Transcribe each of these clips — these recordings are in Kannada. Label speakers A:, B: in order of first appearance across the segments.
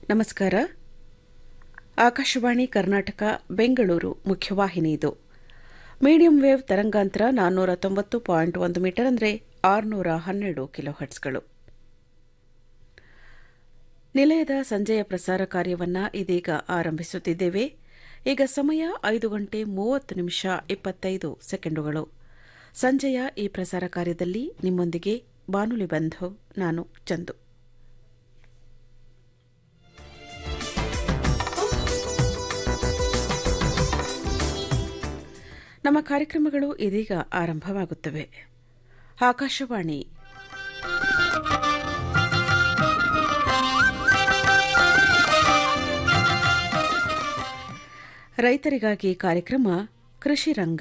A: ನಮಸ್ಕಾರ ಆಕಾಶವಾಣಿ ಕರ್ನಾಟಕ ಬೆಂಗಳೂರು ಮುಖ್ಯವಾಹಿನಿ ಇದು ಮೀಡಿಯಂ ವೇವ್ ತರಂಗಾಂತರ ನಾನ್ನೂರ ತೊಂಬತ್ತು ಪಾಯಿಂಟ್ ಒಂದು ಮೀಟರ್ ಅಂದರೆ ಆರುನೂರ ಹನ್ನೆರಡು ಕಿಲೋ ಹರ್ಟ್ಸ್ಗಳು ನಿಲಯದ ಸಂಜೆಯ ಪ್ರಸಾರ ಕಾರ್ಯವನ್ನು ಇದೀಗ ಆರಂಭಿಸುತ್ತಿದ್ದೇವೆ ಈಗ ಸಮಯ ಐದು ಗಂಟೆ ಮೂವತ್ತು ನಿಮಿಷ ಇಪ್ಪತ್ತೈದು ಸೆಕೆಂಡುಗಳು ಸಂಜೆಯ ಈ ಪ್ರಸಾರ ಕಾರ್ಯದಲ್ಲಿ ನಿಮ್ಮೊಂದಿಗೆ ಬಾನುಲಿ ಬಂಧು ನಾನು ಚಂದು ನಮ್ಮ ಕಾರ್ಯಕ್ರಮಗಳು ಇದೀಗ ಆರಂಭವಾಗುತ್ತವೆ ಆಕಾಶವಾಣಿ ರೈತರಿಗಾಗಿ ಕಾರ್ಯಕ್ರಮ ಕೃಷಿ ರಂಗ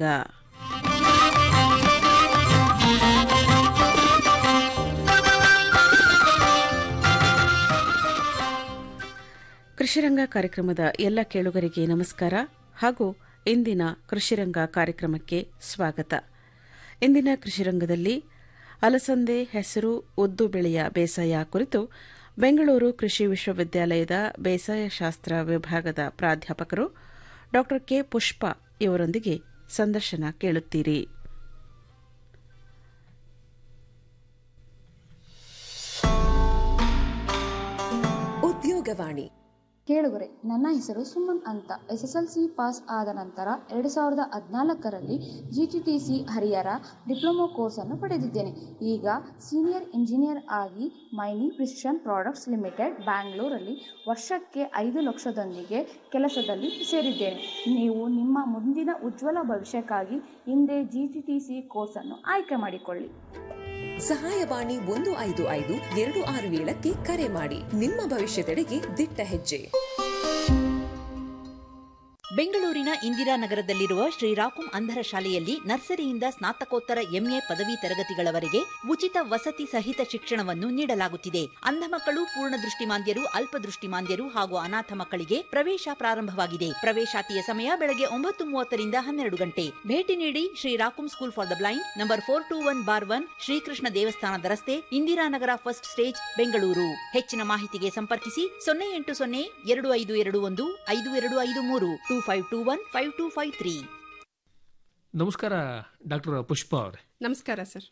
A: ಕೃಷಿರಂಗ ಕಾರ್ಯಕ್ರಮದ ಎಲ್ಲ ಕೇಳುಗರಿಗೆ ನಮಸ್ಕಾರ ಹಾಗೂ ಇಂದಿನ ಕೃಷಿರಂಗ ಕಾರ್ಯಕ್ರಮಕ್ಕೆ ಸ್ವಾಗತ ಇಂದಿನ ಕೃಷಿರಂಗದಲ್ಲಿ ಅಲಸಂದೆ ಹೆಸರು ಉದ್ದು ಬೆಳೆಯ ಬೇಸಾಯ ಕುರಿತು ಬೆಂಗಳೂರು ಕೃಷಿ ವಿಶ್ವವಿದ್ಯಾಲಯದ ಬೇಸಾಯ ಶಾಸ್ತ್ರ ವಿಭಾಗದ ಪ್ರಾಧ್ಯಾಪಕರು ಡಾ ಕೆ ಪುಷ್ಪ ಇವರೊಂದಿಗೆ ಸಂದರ್ಶನ ಕೇಳುತ್ತೀರಿ
B: ಉದ್ಯೋಗವಾಣಿ
C: ಕೇಳುಗರೆ ನನ್ನ ಹೆಸರು ಸುಮನ್ ಅಂತ S S L C pass ಆದ ನಂತರ ಎರಡು ಸಾವಿರದ ಹದಿನಾಲ್ಕರಲ್ಲಿ G T T C Harihar diploma ಕೋರ್ಸನ್ನು ಪಡೆದಿದ್ದೇನೆ ಈಗ ಸೀನಿಯರ್ ಇಂಜಿನಿಯರ್ ಆಗಿ ಮೈನಿ ಪ್ರಿಸಿಷನ್ ಪ್ರಾಡಕ್ಟ್ಸ್ ಲಿಮಿಟೆಡ್ ಬ್ಯಾಂಗ್ಳೂರಲ್ಲಿ ವರ್ಷಕ್ಕೆ ಐದು ಲಕ್ಷದೊಂದಿಗೆ ಕೆಲಸದಲ್ಲಿ ಸೇರಿದ್ದೇನೆ ನೀವು ನಿಮ್ಮ ಮುಂದಿನ ಉಜ್ವಲ ಭವಿಷ್ಯಕ್ಕಾಗಿ ಹಿಂದೆ ಜಿ ಟಿ ಟಿ ಸಿ ಕೋರ್ಸನ್ನು ಆಯ್ಕೆ ಮಾಡಿಕೊಳ್ಳಿ
B: ಸಹಾಯವಾಣಿ ಒಂದು ಐದು ಐದು ಎರಡು ಆರು ಏಳಕ್ಕೆ ಕರೆ ಮಾಡಿ ನಿಮ್ಮ ಭವಿಷ್ಯದೆಡೆಗೆ ದಿಟ್ಟ ಹೆಜ್ಜೆ
D: ಬೆಂಗಳೂರಿನ ಇಂದಿರಾನಗರದಲ್ಲಿರುವ ಶ್ರೀರಾಕುಂ ಅಂಧರ ಶಾಲೆಯಲ್ಲಿ ನರ್ಸರಿಯಿಂದ ಸ್ನಾತಕೋತ್ತರ ಎಂಎ ಪದವಿ ತರಗತಿಗಳವರೆಗೆ ಉಚಿತ ವಸತಿ ಸಹಿತ ಶಿಕ್ಷಣವನ್ನು ನೀಡಲಾಗುತ್ತಿದೆ ಅಂಧ ಮಕ್ಕಳು ಪೂರ್ಣ ದೃಷ್ಟಿಮಾಂದ್ಯರು ಅಲ್ಪದೃಷ್ಟಿಮಾಂದ್ಯರು ಹಾಗೂ ಅನಾಥ ಮಕ್ಕಳಿಗೆ ಪ್ರವೇಶ ಪ್ರಾರಂಭವಾಗಿದೆ ಪ್ರವೇಶಾತಿಯ ಸಮಯ ಬೆಳಗ್ಗೆ ಒಂಬತ್ತು ಮೂವತ್ತರಿಂದ ಹನ್ನೆರಡು ಗಂಟೆ ಭೇಟಿ ನೀಡಿ ಶ್ರೀರಾಕುಂ school for the blind number four two one bar one Srikrishna ದೇವಸ್ಥಾನದ ರಸ್ತೆ ಇಂದಿರಾನಗರ ಫಸ್ಟ್ ಸ್ಟೇಜ್ ಬೆಂಗಳೂರು ಹೆಚ್ಚಿನ ಮಾಹಿತಿಗೆ ಸಂಪರ್ಕಿಸಿ ಸೊನ್ನೆ ಎಂಟು ಸೊನ್ನೆ ಎರಡು ಐದು ಎರಡು ಒಂದು ಐದು ಎರಡು ಐದು ಮೂರು two five two one five two five three
E: ನಮಸ್ಕಾರ ಡಾಕ್ಟರ್ ಪುಷ್ಪ ಅವರೇ
F: ನಮಸ್ಕಾರ ಸರ್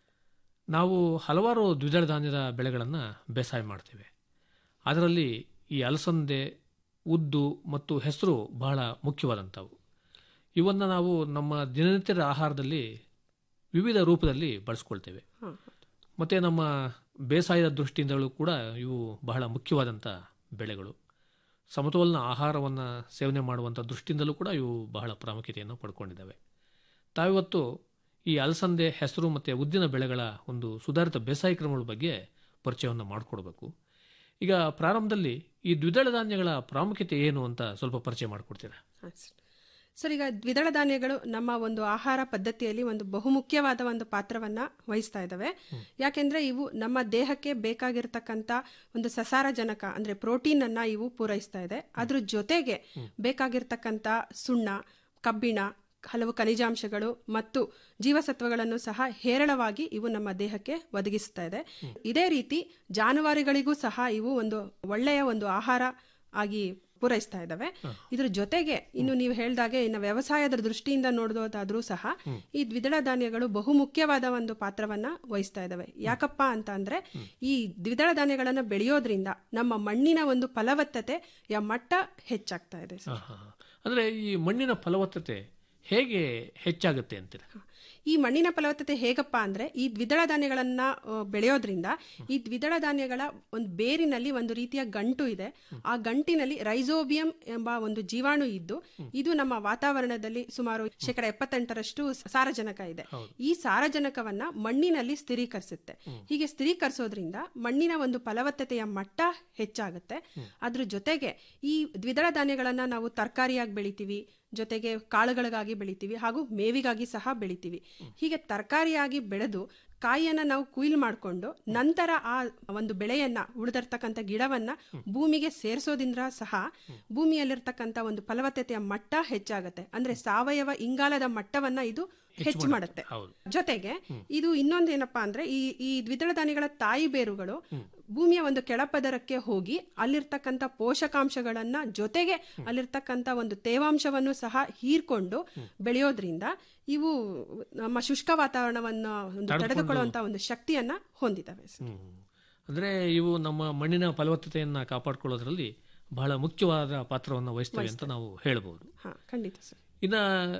E: ನಾವು ಹಲವಾರು ದ್ವಿದಳ ಧಾನ್ಯದ ಬೆಳೆಗಳನ್ನು ಬೇಸಾಯ ಮಾಡ್ತೇವೆ ಅದರಲ್ಲಿ ಈ ಅಲಸಂದೆ ಉದ್ದು ಮತ್ತು ಹೆಸರು ಬಹಳ ಮುಖ್ಯವಾದಂಥವು ಇವನ್ನು ನಾವು ನಮ್ಮ ದಿನನಿತ್ಯದ ಆಹಾರದಲ್ಲಿ ವಿವಿಧ ರೂಪದಲ್ಲಿ ಬಳಸ್ಕೊಳ್ತೇವೆ
F: ಹಾಂ
E: ಮತ್ತು ನಮ್ಮ ಬೇಸಾಯದ ದೃಷ್ಟಿಯಿಂದಲೂ ಕೂಡ ಇವು ಬಹಳ ಮುಖ್ಯವಾದಂಥ ಬೆಳೆಗಳು ಸಮತೋಲನ ಆಹಾರವನ್ನು ಸೇವನೆ ಮಾಡುವಂಥ ದೃಷ್ಟಿಯಿಂದಲೂ ಕೂಡ ಇವು ಬಹಳ ಪ್ರಾಮುಖ್ಯತೆಯನ್ನು ಪಡ್ಕೊಂಡಿದ್ದಾವೆ ತಾವಿವತ್ತು ಈ ಅಲಸಂದೆ ಹೆಸರು ಮತ್ತು ಉದ್ದಿನ ಬೆಳೆಗಳ ಒಂದು ಸುಧಾರಿತ ಬೇಸಾಯ ಕ್ರಮಗಳ ಬಗ್ಗೆ ಪರಿಚಯವನ್ನು ಮಾಡಿಕೊಡ್ಬೇಕು ಈಗ ಪ್ರಾರಂಭದಲ್ಲಿ ಈ ದ್ವಿದಳ ಧಾನ್ಯಗಳ ಪ್ರಾಮುಖ್ಯತೆ ಏನು ಅಂತ ಸ್ವಲ್ಪ ಪರಿಚಯ ಮಾಡಿಕೊಡ್ತೀರಾ
F: ಹಾಂ ಸರ್ ಸರ್ ಈಗ ದ್ವಿದಳ ಧಾನ್ಯಗಳು ನಮ್ಮ ಒಂದು ಆಹಾರ ಪದ್ಧತಿಯಲ್ಲಿ ಒಂದು ಬಹುಮುಖ್ಯವಾದ ಒಂದು ಪಾತ್ರವನ್ನ ವಹಿಸ್ತಾ ಇದ್ದಾವೆ ಯಾಕೆಂದ್ರೆ ಇವು ನಮ್ಮ ದೇಹಕ್ಕೆ ಬೇಕಾಗಿರ್ತಕ್ಕಂಥ ಒಂದು ಸಸಾರಜನಕ ಅಂದ್ರೆ ಪ್ರೋಟೀನ್ ಅನ್ನ ಇವು ಪೂರೈಸ್ತಾ ಇದೆ ಅದ್ರ ಜೊತೆಗೆ ಬೇಕಾಗಿರ್ತಕ್ಕಂಥ ಸುಣ್ಣ ಕಬ್ಬಿಣ ಹಲವು ಖನಿಜಾಂಶಗಳು ಮತ್ತು ಜೀವಸತ್ವಗಳನ್ನು ಸಹ ಹೇರಳವಾಗಿ ಇವು ನಮ್ಮ ದೇಹಕ್ಕೆ ಒದಗಿಸ್ತಾ ಇದೆ ಇದೇ ರೀತಿ ಜಾನುವಾರುಗಳಿಗೂ ಸಹ ಇವು ಒಂದು ಒಳ್ಳೆಯ ಒಂದು ಆಹಾರ ಆಗಿ ಪೂರೈಸ್ತಾ ಇದ್ದಾವೆ ಇದ್ರ ಜೊತೆಗೆ ಇನ್ನು ನೀವು ಹೇಳ್ದಾಗೆ ಇನ್ನು ವ್ಯವಸಾಯದ ದೃಷ್ಟಿಯಿಂದ ನೋಡೋದಾದ್ರೂ ಸಹ ಈ ದ್ವಿದಳ ಧಾನ್ಯಗಳು ಬಹುಮುಖ್ಯವಾದ ಒಂದು ಪಾತ್ರವನ್ನ ವಹಿಸ್ತಾ ಇದ್ದಾವೆ ಯಾಕಪ್ಪ ಅಂತ ಅಂದ್ರೆ ಈ ದ್ವಿದಳ ಧಾನ್ಯಗಳನ್ನ ಬೆಳೆಯೋದ್ರಿಂದ ನಮ್ಮ ಮಣ್ಣಿನ ಒಂದು ಫಲವತ್ತತೆಯ ಮಟ್ಟ ಹೆಚ್ಚಾಗ್ತಾ ಇದೆ ಸರ್.
E: ಹಾಂ ಹಾಂ ಅಂದರೆ ಈ ಮಣ್ಣಿನ ಫಲವತ್ತತೆ ಹೇಗೆ ಹೆಚ್ಚಾಗುತ್ತೆ ಅಂತೀರಾ
F: ಈ ಮಣ್ಣಿನ ಫಲವತ್ತತೆ ಹೇಗಪ್ಪ ಅಂದ್ರೆ ಈ ದ್ವಿದಳ ಧಾನ್ಯಗಳನ್ನ ಆ, ಬೆಳೆಯೋದ್ರಿಂದ ಈ ದ್ವಿದಳ ಧಾನ್ಯಗಳ ಒಂದು ಬೇರಿನಲ್ಲಿ ಒಂದು ರೀತಿಯ ಗಂಟು ಇದೆ ಆ ಗಂಟಿನಲ್ಲಿ ರೈಸೋಬಿಯಂ ಎಂಬ ಒಂದು ಜೀವಾಣು ಇದ್ದು ಇದು ನಮ್ಮ ವಾತಾವರಣದಲ್ಲಿ ಸುಮಾರು ಶೇಕಡ ಎಪ್ಪತ್ತೆಂಟರಷ್ಟು ಸಾರಜನಕ ಇದೆ ಈ ಸಾರಜನಕವನ್ನ ಮಣ್ಣಿನಲ್ಲಿ ಸ್ಥಿರೀಕರಿಸುತ್ತೆ ಹೀಗೆ ಸ್ಥಿರೀಕರಿಸೋದ್ರಿಂದ ಮಣ್ಣಿನ ಒಂದು ಫಲವತ್ತತೆಯ ಮಟ್ಟ ಹೆಚ್ಚಾಗುತ್ತೆ ಅದ್ರ ಜೊತೆಗೆ ಈ ದ್ವಿದಳ ಧಾನ್ಯಗಳನ್ನ ನಾವು ತರಕಾರಿಯಾಗಿ ಬೆಳಿತೀವಿ ಜೊತೆಗೆ ಕಾಳುಗಳಿಗಾಗಿ ಬೆಳಿತೀವಿ ಹಾಗೂ ಮೇವಿಗಾಗಿ ಸಹ ಬೆಳಿತೀವಿ ಹೀಗೆ ತರಕಾರಿಯಾಗಿ ಬೆಳೆದು ಕಾಯಿಯನ್ನ ನಾವು ಕುಯ್ಲ್ ಮಾಡಿಕೊಂಡು ನಂತರ ಆ ಒಂದು ಬೆಳೆಯನ್ನ ಉಳಿದಿರ್ತಕ್ಕಂಥ ಗಿಡವನ್ನ ಭೂಮಿಗೆ ಸೇರಿಸೋದ್ರಿಂದ ಸಹ ಭೂಮಿಯಲ್ಲಿರ್ತಕ್ಕಂಥ ಒಂದು ಫಲವತ್ತತೆಯ ಮಟ್ಟ ಹೆಚ್ಚಾಗುತ್ತೆ ಅಂದ್ರೆ ಸಾವಯವ ಇಂಗಾಲದ ಮಟ್ಟವನ್ನ ಇದು ಹೆಚ್ಚು ಮಾಡುತ್ತೆ
E: ಹೌದು
F: ಜೊತೆಗೆ ಇದು ಇನ್ನೊಂದೇನಪ್ಪಾ ಅಂದ್ರೆ ಈ ಈ ದ್ವಿದಳ ಧಾನ್ಯಗಳ ತಾಯಿ ಬೇರುಗಳು ಭೂಮಿಯ ಒಂದು ಕೆಳಪದರಕ್ಕೆ ಹೋಗಿ ಅಲ್ಲಿರ್ತಕ್ಕಂಥ ಪೋಷಕಾಂಶಗಳನ್ನ ಜೊತೆಗೆ ಅಲ್ಲಿರ್ತಕ್ಕಂಥ ಒಂದು ತೇವಾಂಶವನ್ನು ಸಹ ಹೀರ್ಕೊಂಡು ಬೆಳೆಯೋದ್ರಿಂದ ಇವು ನಮ್ಮ ಶುಷ್ಕ ವಾತಾವರಣವನ್ನು ಒಂದು
E: ತಡೆದುಕೊಂಡು-
F: ತಡೆದುಕೊಳ್ಳುವಂತ ಒಂದು ಶಕ್ತಿಯನ್ನ ಹೊಂದಿದ್ದಾವೆ ಸರ್.
E: ಹ್ಮ್. ಅಂದ್ರೆ ಇವು ನಮ್ಮ ಮಣ್ಣಿನ ಫಲವತ್ತತೆಯನ್ನ ಕಾಪಾಡಿಕೊಳ್ಳೋದ್ರಲ್ಲಿ ಬಹಳ ಮುಖ್ಯವಾದ ಪಾತ್ರವನ್ನು ವಹಿಸ್ತವೆ ಅಂತ ನಾವು ಹೇಳಬಹುದು
F: ಹಾ ಖಂಡಿತ ಸರ್
E: ಇನ್ನ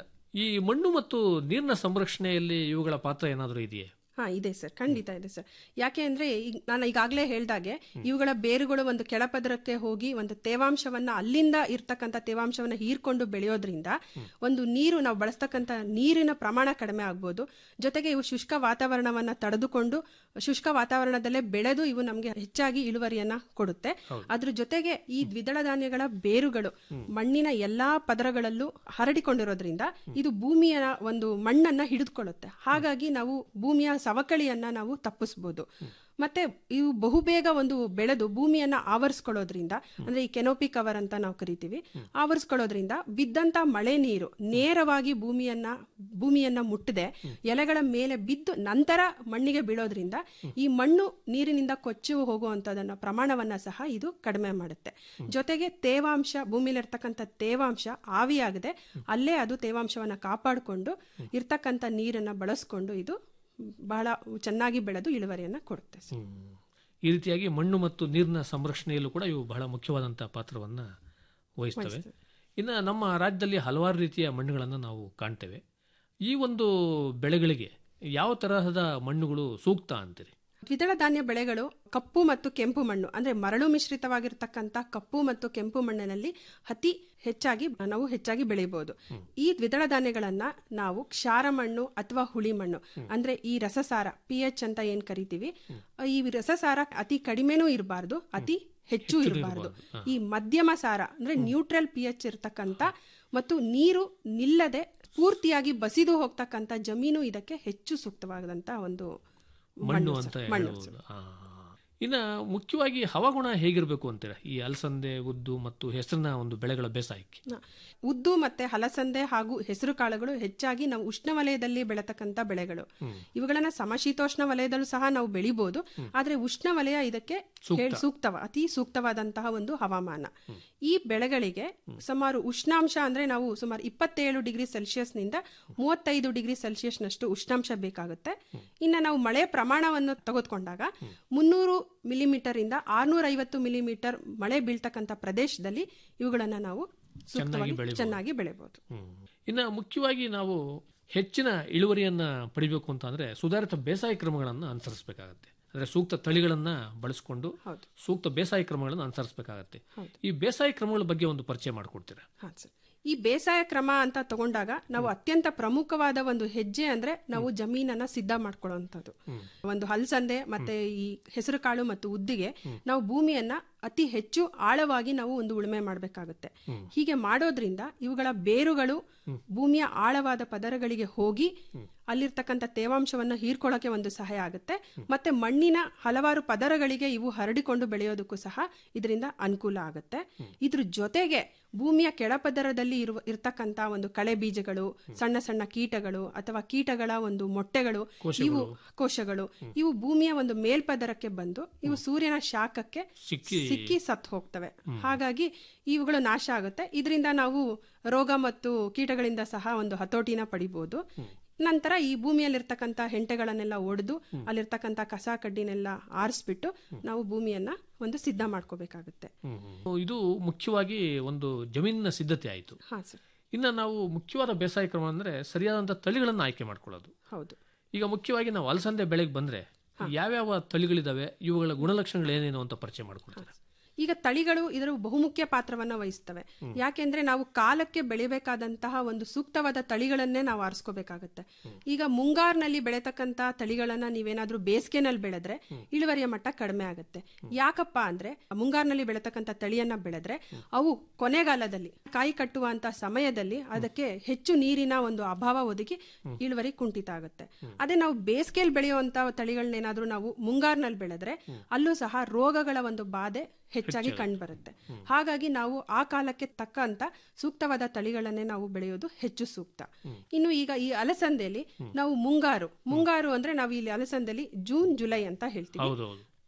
E: ಈ ಮಣ್ಣು ಮತ್ತು ನೀರಿನ ಸಂರಕ್ಷಣೆಯಲ್ಲಿ ಇವುಗಳ ಪಾತ್ರ ಏನಾದರೂ ಇದೆಯೇ
F: ಹಾ ಇದೆ ಸರ್ ಖಂಡಿತ ಇದೆ ಸರ್ ಯಾಕೆ ಅಂದ್ರೆ ಈಗ ನಾನು ಈಗಾಗಲೇ ಹೇಳ್ದಾಗೆ ಇವುಗಳ ಬೇರುಗಳು ಒಂದು ಕೆಳಪದರಕ್ಕೆ ಹೋಗಿ ಒಂದು ತೇವಾಂಶವನ್ನ ಅಲ್ಲಿಂದ ಇರ್ತಕ್ಕಂಥ ತೇವಾಂಶವನ್ನ ಹೀರ್ಕೊಂಡು ಬೆಳೆಯೋದ್ರಿಂದ ಒಂದು ನೀರು ನಾವು ಬಳಸ್ತಕ್ಕಂಥ ನೀರಿನ ಪ್ರಮಾಣ ಕಡಿಮೆ ಆಗ್ಬೋದು ಜೊತೆಗೆ ಇವು ಶುಷ್ಕ ವಾತಾವರಣವನ್ನ ತಡೆದುಕೊಂಡು ಶುಷ್ಕ ವಾತಾವರಣದಲ್ಲೇ ಬೆಳೆದು ಇವು ನಮಗೆ ಹೆಚ್ಚಾಗಿ ಇಳುವರಿಯನ್ನ ಕೊಡುತ್ತೆ ಅದ್ರ ಜೊತೆಗೆ ಈ ದ್ವಿದಳ ಧಾನ್ಯಗಳ ಬೇರುಗಳು ಮಣ್ಣಿನ ಎಲ್ಲಾ ಪದರಗಳಲ್ಲೂ ಹರಡಿಕೊಂಡಿರೋದ್ರಿಂದ ಇದು ಭೂಮಿಯ ಒಂದು ಮಣ್ಣನ್ನ ಹಿಡಿದುಕೊಳ್ಳುತ್ತೆ ಹಾಗಾಗಿ ನಾವು ಭೂಮಿಯ ಸವಕಳಿಯನ್ನ ನಾವು ತಪ್ಪಿಸ್ಬೋದು ಮತ್ತೆ ಇವು ಬಹುಬೇಗ ಒಂದು ಬೆಳೆದು ಭೂಮಿಯನ್ನ ಆವರಿಸ್ಕೊಳ್ಳೋದ್ರಿಂದ ಅಂದ್ರೆ ಈ ಕೆನೋಪಿ ಕವರ್ ಅಂತ ನಾವು ಕರಿತೀವಿ ಆವರಿಸ್ಕೊಳ್ಳೋದ್ರಿಂದ ಬಿದ್ದಂತ ಮಳೆ ನೀರು ನೇರವಾಗಿ ಭೂಮಿಯನ್ನ ಭೂಮಿಯನ್ನ ಮುಟ್ಟದೆ ಎಲೆಗಳ ಮೇಲೆ ಬಿದ್ದು ನಂತರ ಮಣ್ಣಿಗೆ ಬೀಳೋದ್ರಿಂದ ಈ ಮಣ್ಣು ನೀರಿನಿಂದ ಕೊಚ್ಚಿ ಹೋಗುವಂತದನ್ನ ಪ್ರಮಾಣವನ್ನ ಸಹ ಇದು ಕಡಿಮೆ ಮಾಡುತ್ತೆ ಜೊತೆಗೆ ತೇವಾಂಶ ಭೂಮಿಲಿರ್ತಕ್ಕಂಥ ತೇವಾಂಶ ಆವಿಯಾಗದೆ ಅಲ್ಲೇ ಅದು ತೇವಾಂಶವನ್ನ ಕಾಪಾಡಿಕೊಂಡು ಇರ್ತಕ್ಕಂಥ ನೀರನ್ನ ಬಳಸ್ಕೊಂಡು ಇದು ಬಹಳ ಚೆನ್ನಾಗಿ ಬೆಳೆದು ಇಳುವರಿಯನ್ನ ಕೊಡುತ್ತೆ ಸರ್.
E: ಹ್ಮ್. ಈ ರೀತಿಯಾಗಿ ಮಣ್ಣು ಮತ್ತು ನೀರಿನ ಸಂರಕ್ಷಣೆಯಲ್ಲೂ ಕೂಡ ಇವು ಬಹಳ ಮುಖ್ಯವಾದಂತಹ ಪಾತ್ರವನ್ನ ವಹಿಸ್ತವೆ ಇನ್ನು ನಮ್ಮ ರಾಜ್ಯದಲ್ಲಿ ಹಲವಾರು ರೀತಿಯ ಮಣ್ಣುಗಳನ್ನು ನಾವು ಕಾಣ್ತೇವೆ ಈ ಒಂದು ಬೆಳೆಗಳಿಗೆ ಯಾವ ತರಹದ ಮಣ್ಣುಗಳು ಸೂಕ್ತ ಅಂತೀರಿ
F: ದ್ವಿದಳ ಧಾನ್ಯ ಬೆಳೆಗಳು ಕಪ್ಪು ಮತ್ತು ಕೆಂಪು ಮಣ್ಣು ಅಂದ್ರೆ ಮರಳು ಮಿಶ್ರಿತವಾಗಿರ್ತಕ್ಕಂಥ ಕಪ್ಪು ಮತ್ತು ಕೆಂಪು ಮಣ್ಣಿನಲ್ಲಿ ಅತಿ ಹೆಚ್ಚಾಗಿ ನಾವು ಹೆಚ್ಚಾಗಿ ಬೆಳೆಯಬಹುದು ಈ ದ್ವಿದಳ ಧಾನ್ಯಗಳನ್ನ ನಾವು ಕ್ಷಾರ ಮಣ್ಣು ಅಥವಾ ಹುಳಿ ಮಣ್ಣು ಅಂದ್ರೆ ಈ ರಸಸಾರ ಪಿ ಎಚ್ ಅಂತ ಏನ್ ಕರಿತೀವಿ ಈ ರಸಸಾರ ಅತಿ ಕಡಿಮೆನೂ ಇರಬಾರ್ದು ಅತಿ ಹೆಚ್ಚು ಇರಬಾರ್ದು ಈ ಮಧ್ಯಮ ಸಾರ ಅಂದ್ರೆ ನ್ಯೂಟ್ರಲ್ ಪಿ ಎಚ್ ಇರ್ತಕ್ಕಂಥ ಮತ್ತು ನೀರು ನಿಲ್ಲದೆ ಪೂರ್ತಿಯಾಗಿ ಬಸಿದು ಹೋಗ್ತಕ್ಕಂಥ ಜಮೀನು ಇದಕ್ಕೆ ಹೆಚ್ಚು ಸೂಕ್ತವಾದಂತ ಒಂದು
E: ಮಣ್ಣು
F: ಸರ್.
E: ಅಂತ
F: ಮಣ್ಣು
E: ಹೇಳ್ಬೋದು ಆ. ಇನ್ನ ಮುಖ್ಯವಾಗಿ ಹವಾಗುಣ ಹೇಗಿರಬೇಕು ಅಂತೀರಾ ಈ ಅಲಸಂದೆ ಉದ್ದು ಮತ್ತು ಹೆಸರಿನ ಒಂದು ಬೆಳೆಗಳ ಬೇಸಾಯಕ್ಕೆ
F: ಹ. ಉದ್ದು ಮತ್ತೆ ಹಲಸಂದೆ ಹಾಗೂ ಹೆಸರು ಕಾಳುಗಳು ಹೆಚ್ಚಾಗಿ ನಾವು ಉಷ್ಣವಲಯದಲ್ಲಿ ಬೆಳೆತಕ್ಕಂತ ಬೆಳೆಗಳು ಇವುಗಳನ್ನ ಸಮಶೀತೋಷ್ಣ ವಲಯದಲ್ಲೂ ಸಹ ನಾವು ಬೆಳಿಬಹುದು ಆದ್ರೆ ಉಷ್ಣವಲಯ ಇದಕ್ಕೆ ಹೇಳ್- ಸೂಕ್ತವ ಅತಿ ಸೂಕ್ತವಾದಂತಹ ಒಂದು ಹವಾಮಾನ ಈ ಬೆಳೆಗಳಿಗೆ ಸುಮಾರು ಉಷ್ಣಾಂಶ ಅಂದ್ರೆ ನಾವು ಸುಮಾರು ಇಪ್ಪತ್ತೇಳು ಡಿಗ್ರಿ ಸೆಲ್ಸಿಯಸ್ ನಿಂದ ಮೂವತ್ತೈದು ಡಿಗ್ರಿ ಸೆಲ್ಸಿಯಸ್ ನಷ್ಟು ಉಷ್ಣಾಂಶ ಬೇಕಾಗುತ್ತೆ ಇನ್ನು ನಾವು ಮಳೆ ಪ್ರಮಾಣವನ್ನು ತೆಗೆದುಕೊಂಡಾಗ ಮುನ್ನೂರು ಮಿಲಿಮೀಟರ್ ಇಂದ ಆರ್ನೂರ ಐವತ್ತು ಮಿಲಿಮೀಟರ್ ಮಳೆ ಬೀಳ್ತಕ್ಕಂಥ ಪ್ರದೇಶದಲ್ಲಿ ಇವುಗಳನ್ನ ನಾವು ಸೂಕ್ತವಾಗಿ
E: ಬೆಳಿಬಹುದು.
F: ಚೆನ್ನಾಗಿ ಬೆಳೆಬಹುದು
E: ಹ್ಮ್. ಇನ್ನ ಮುಖ್ಯವಾಗಿ ನಾವು ಹೆಚ್ಚಿನ ಇಳುವರಿಯನ್ನ ಪಡಿಬೇಕು ಅಂತ ಅಂದ್ರೆ ಸುಧಾರಿತ ಬೇಸಾಯ ಕ್ರಮಗಳನ್ನು ಅನುಸರಿಸಬೇಕಾಗತ್ತೆ ಅಂದ್ರೆ ಸೂಕ್ತ ತಳಿಗಳನ್ನ ಬಳಸಿಕೊಂಡು
F: ಹೌದು.
E: ಸೂಕ್ತ ಬೇಸಾಯ ಕ್ರಮಗಳನ್ನು ಅನುಸರಿಸಬೇಕಾಗತ್ತೆ ಈ ಬೇಸಾಯ ಕ್ರಮಗಳ ಬಗ್ಗೆ ಒಂದು ಪರಿಚಯ ಮಾಡಿಕೊಡ್ತೀರಾ
F: ಹಾ ಸರ್ ಈ ಬೇಸಾಯ ಕ್ರಮ ಅಂತ ತಗೊಂಡಾಗ ನಾವು ಅತ್ಯಂತ ಪ್ರಮುಖವಾದ ಒಂದು ಹೆಜ್ಜೆ ಅಂದ್ರೆ ನಾವು ಜಮೀನನ್ನ ಸಿದ್ಧ ಮಾಡ್ಕೊಳ್ಳುವಂಥದ್ದು ಒಂದು ಹಲಸಂದೆ ಮತ್ತೆ ಈ ಹೆಸರು ಕಾಳು ಮತ್ತು ಉದ್ದಿಗೆ ನಾವು ಭೂಮಿಯನ್ನ ಅತಿ ಹೆಚ್ಚು ಆಳವಾಗಿ ನಾವು ಒಂದು ಉಳುಮೆ ಮಾಡಬೇಕಾಗುತ್ತೆ ಹೀಗೆ ಮಾಡೋದ್ರಿಂದ ಇವುಗಳ ಬೇರುಗಳು ಭೂಮಿಯ ಆಳವಾದ ಪದರಗಳಿಗೆ ಹೋಗಿ ಅಲ್ಲಿರ್ತಕ್ಕಂಥ ತೇವಾಂಶವನ್ನು ಹೀರ್ಕೊಳ್ಳೋಕೆ ಒಂದು ಸಹಾಯ ಆಗುತ್ತೆ ಮತ್ತೆ ಮಣ್ಣಿನ ಹಲವಾರು ಪದರಗಳಿಗೆ ಇವು ಹರಡಿಕೊಂಡು ಬೆಳೆಯೋದಕ್ಕೂ ಸಹ ಇದರಿಂದ ಅನುಕೂಲ ಆಗುತ್ತೆ ಇದ್ರ ಜೊತೆಗೆ ಭೂಮಿಯ ಕೆಳಪದರದಲ್ಲಿ ಇರುವ ಇರ್ತಕ್ಕಂಥ ಒಂದು ಕಳೆ ಬೀಜಗಳು ಸಣ್ಣ ಸಣ್ಣ ಕೀಟಗಳು ಅಥವಾ ಕೀಟಗಳ ಒಂದು ಮೊಟ್ಟೆಗಳು ಇವು ಕೋಶಗಳು ಇವು ಭೂಮಿಯ ಒಂದು ಮೇಲ್ಪದರಕ್ಕೆ ಬಂದು ಇವು ಸೂರ್ಯನ ಶಾಖಕ್ಕೆ
E: ಸಿಕ್ಕಿ
F: ಸಿಕ್ಕಿ ಸತ್ತು ಹೋಗ್ತವೆ ಹಾಗಾಗಿ ಇವುಗಳು ನಾಶ ಆಗುತ್ತೆ ಇದರಿಂದ ನಾವು ರೋಗ ಮತ್ತು ಕೀಟಗಳಿಂದ ಸಹ ಒಂದು ಹತೋಟಿನ ಪಡಿಬಹುದು ನಂತರ ಈ ಭೂಮಿಯಲ್ಲಿರ್ತಕ್ಕಂಥ ಹೆಂಟೆಗಳನ್ನೆಲ್ಲ ಒಡೆದು ಅಲ್ಲಿರ್ತಕ್ಕಂಥ ಕಸ ಕಡ್ಡಿನೆಲ್ಲ ಆರಿಸ್ಬಿಟ್ಟು ನಾವು ಭೂಮಿಯನ್ನ ಒಂದು ಸಿದ್ಧ ಮಾಡ್ಕೋಬೇಕಾಗುತ್ತೆ
E: ಹ್ಮ್. ಇದು ಮುಖ್ಯವಾಗಿ ಒಂದು ಜಮೀನಿನ ಸಿದ್ಧತೆ ಆಯಿತು
F: ಹಾ ಸರ್
E: ಇನ್ನು ನಾವು ಮುಖ್ಯವಾದ ಬೇಸಾಯ ಕ್ರಮ ಅಂದ್ರೆ ಸರಿಯಾದಂಥ ತಳಿಗಳನ್ನು ಆಯ್ಕೆ ಮಾಡ್ಕೊಳ್ಳೋದು
F: ಹೌದು
E: ಈಗ ಮುಖ್ಯವಾಗಿ ನಾವು ಅಲಸಂದೆ ಬೆಳೆಗೆ ಬಂದ್ರೆ ಯಾವ್ಯಾವ ತಳಿಗಳಿದಾವೆ ಇವುಗಳ ಗುಣಲಕ್ಷಣಗಳು ಏನೇನು ಅಂತ ಪರಿಚಯ ಮಾಡ್ಕೊಡ್ತಾರೆ
F: ಈಗ ತಳಿಗಳು ಇದರ ಬಹುಮುಖ್ಯ ಪಾತ್ರವನ್ನ ವಹಿಸ್ತವೆ ಯಾಕೆಂದ್ರೆ ನಾವು ಕಾಲಕ್ಕೆ ಬೆಳಿಬೇಕಾದಂತಹ ಒಂದು ಸೂಕ್ತವಾದ ತಳಿಗಳನ್ನೇ ನಾವು ಆರಿಸ್ಕೋಬೇಕಾಗತ್ತೆ ಈಗ ಮುಂಗಾರ್ನಲ್ಲಿ ಬೆಳೆತಕ್ಕಂತ ತಳಿಗಳನ್ನ ನೀವೇನಾದ್ರೂ ಬೇಸಿಗೆನಲ್ಲಿ ಬೆಳೆದ್ರೆ ಇಳುವರಿಯ ಮಟ್ಟ ಕಡಿಮೆ ಆಗುತ್ತೆ ಯಾಕಪ್ಪ ಅಂದ್ರೆ ಮುಂಗಾರ್ನಲ್ಲಿ ಬೆಳೆತಕ್ಕಂತ ತಳಿಯನ್ನ ಬೆಳೆದ್ರೆ ಅವು ಕೊನೆಗಾಲದಲ್ಲಿ ಕಾಯಿ ಕಟ್ಟುವಂತ ಸಮಯದಲ್ಲಿ ಅದಕ್ಕೆ ಹೆಚ್ಚು ನೀರಿನ ಒಂದು ಅಭಾವ ಒದಗಿ ಇಳುವರಿ ಕುಂಠಿತ ಆಗುತ್ತೆ ಅದೇ ನಾವು ಬೇಸಿಗೆಯಲ್ಲಿ ಬೆಳೆಯುವಂತ ತಳಿಗಳನ್ನೇನಾದ್ರೂ ನಾವು ಮುಂಗಾರ್ನಲ್ಲಿ ಬೆಳೆದ್ರೆ ಅಲ್ಲೂ ಸಹ ರೋಗಗಳ ಒಂದು ಬಾಧೆ ಹೆಚ್ಚಾಗಿ ಕಂಡುಬರುತ್ತೆ ಹಾಗಾಗಿ ನಾವು ಆ ಕಾಲಕ್ಕೆ ತಕ್ಕಂತ ಸೂಕ್ತವಾದ ತಳಿಗಳನ್ನೇ ನಾವು ಬೆಳೆಯೋದು ಹೆಚ್ಚು ಸೂಕ್ತ ಇನ್ನು ಈಗ ಈ ಅಲಸಂದೆಯಲ್ಲಿ ನಾವು ಮುಂಗಾರು ಮುಂಗಾರು ಅಂದ್ರೆ ನಾವು ಇಲ್ಲಿ ಅಲಸಂದೆಯಲ್ಲಿ ಜೂನ್ ಜುಲೈ ಅಂತ ಹೇಳ್ತೀವಿ
E: ಹೌದು ಹೌದು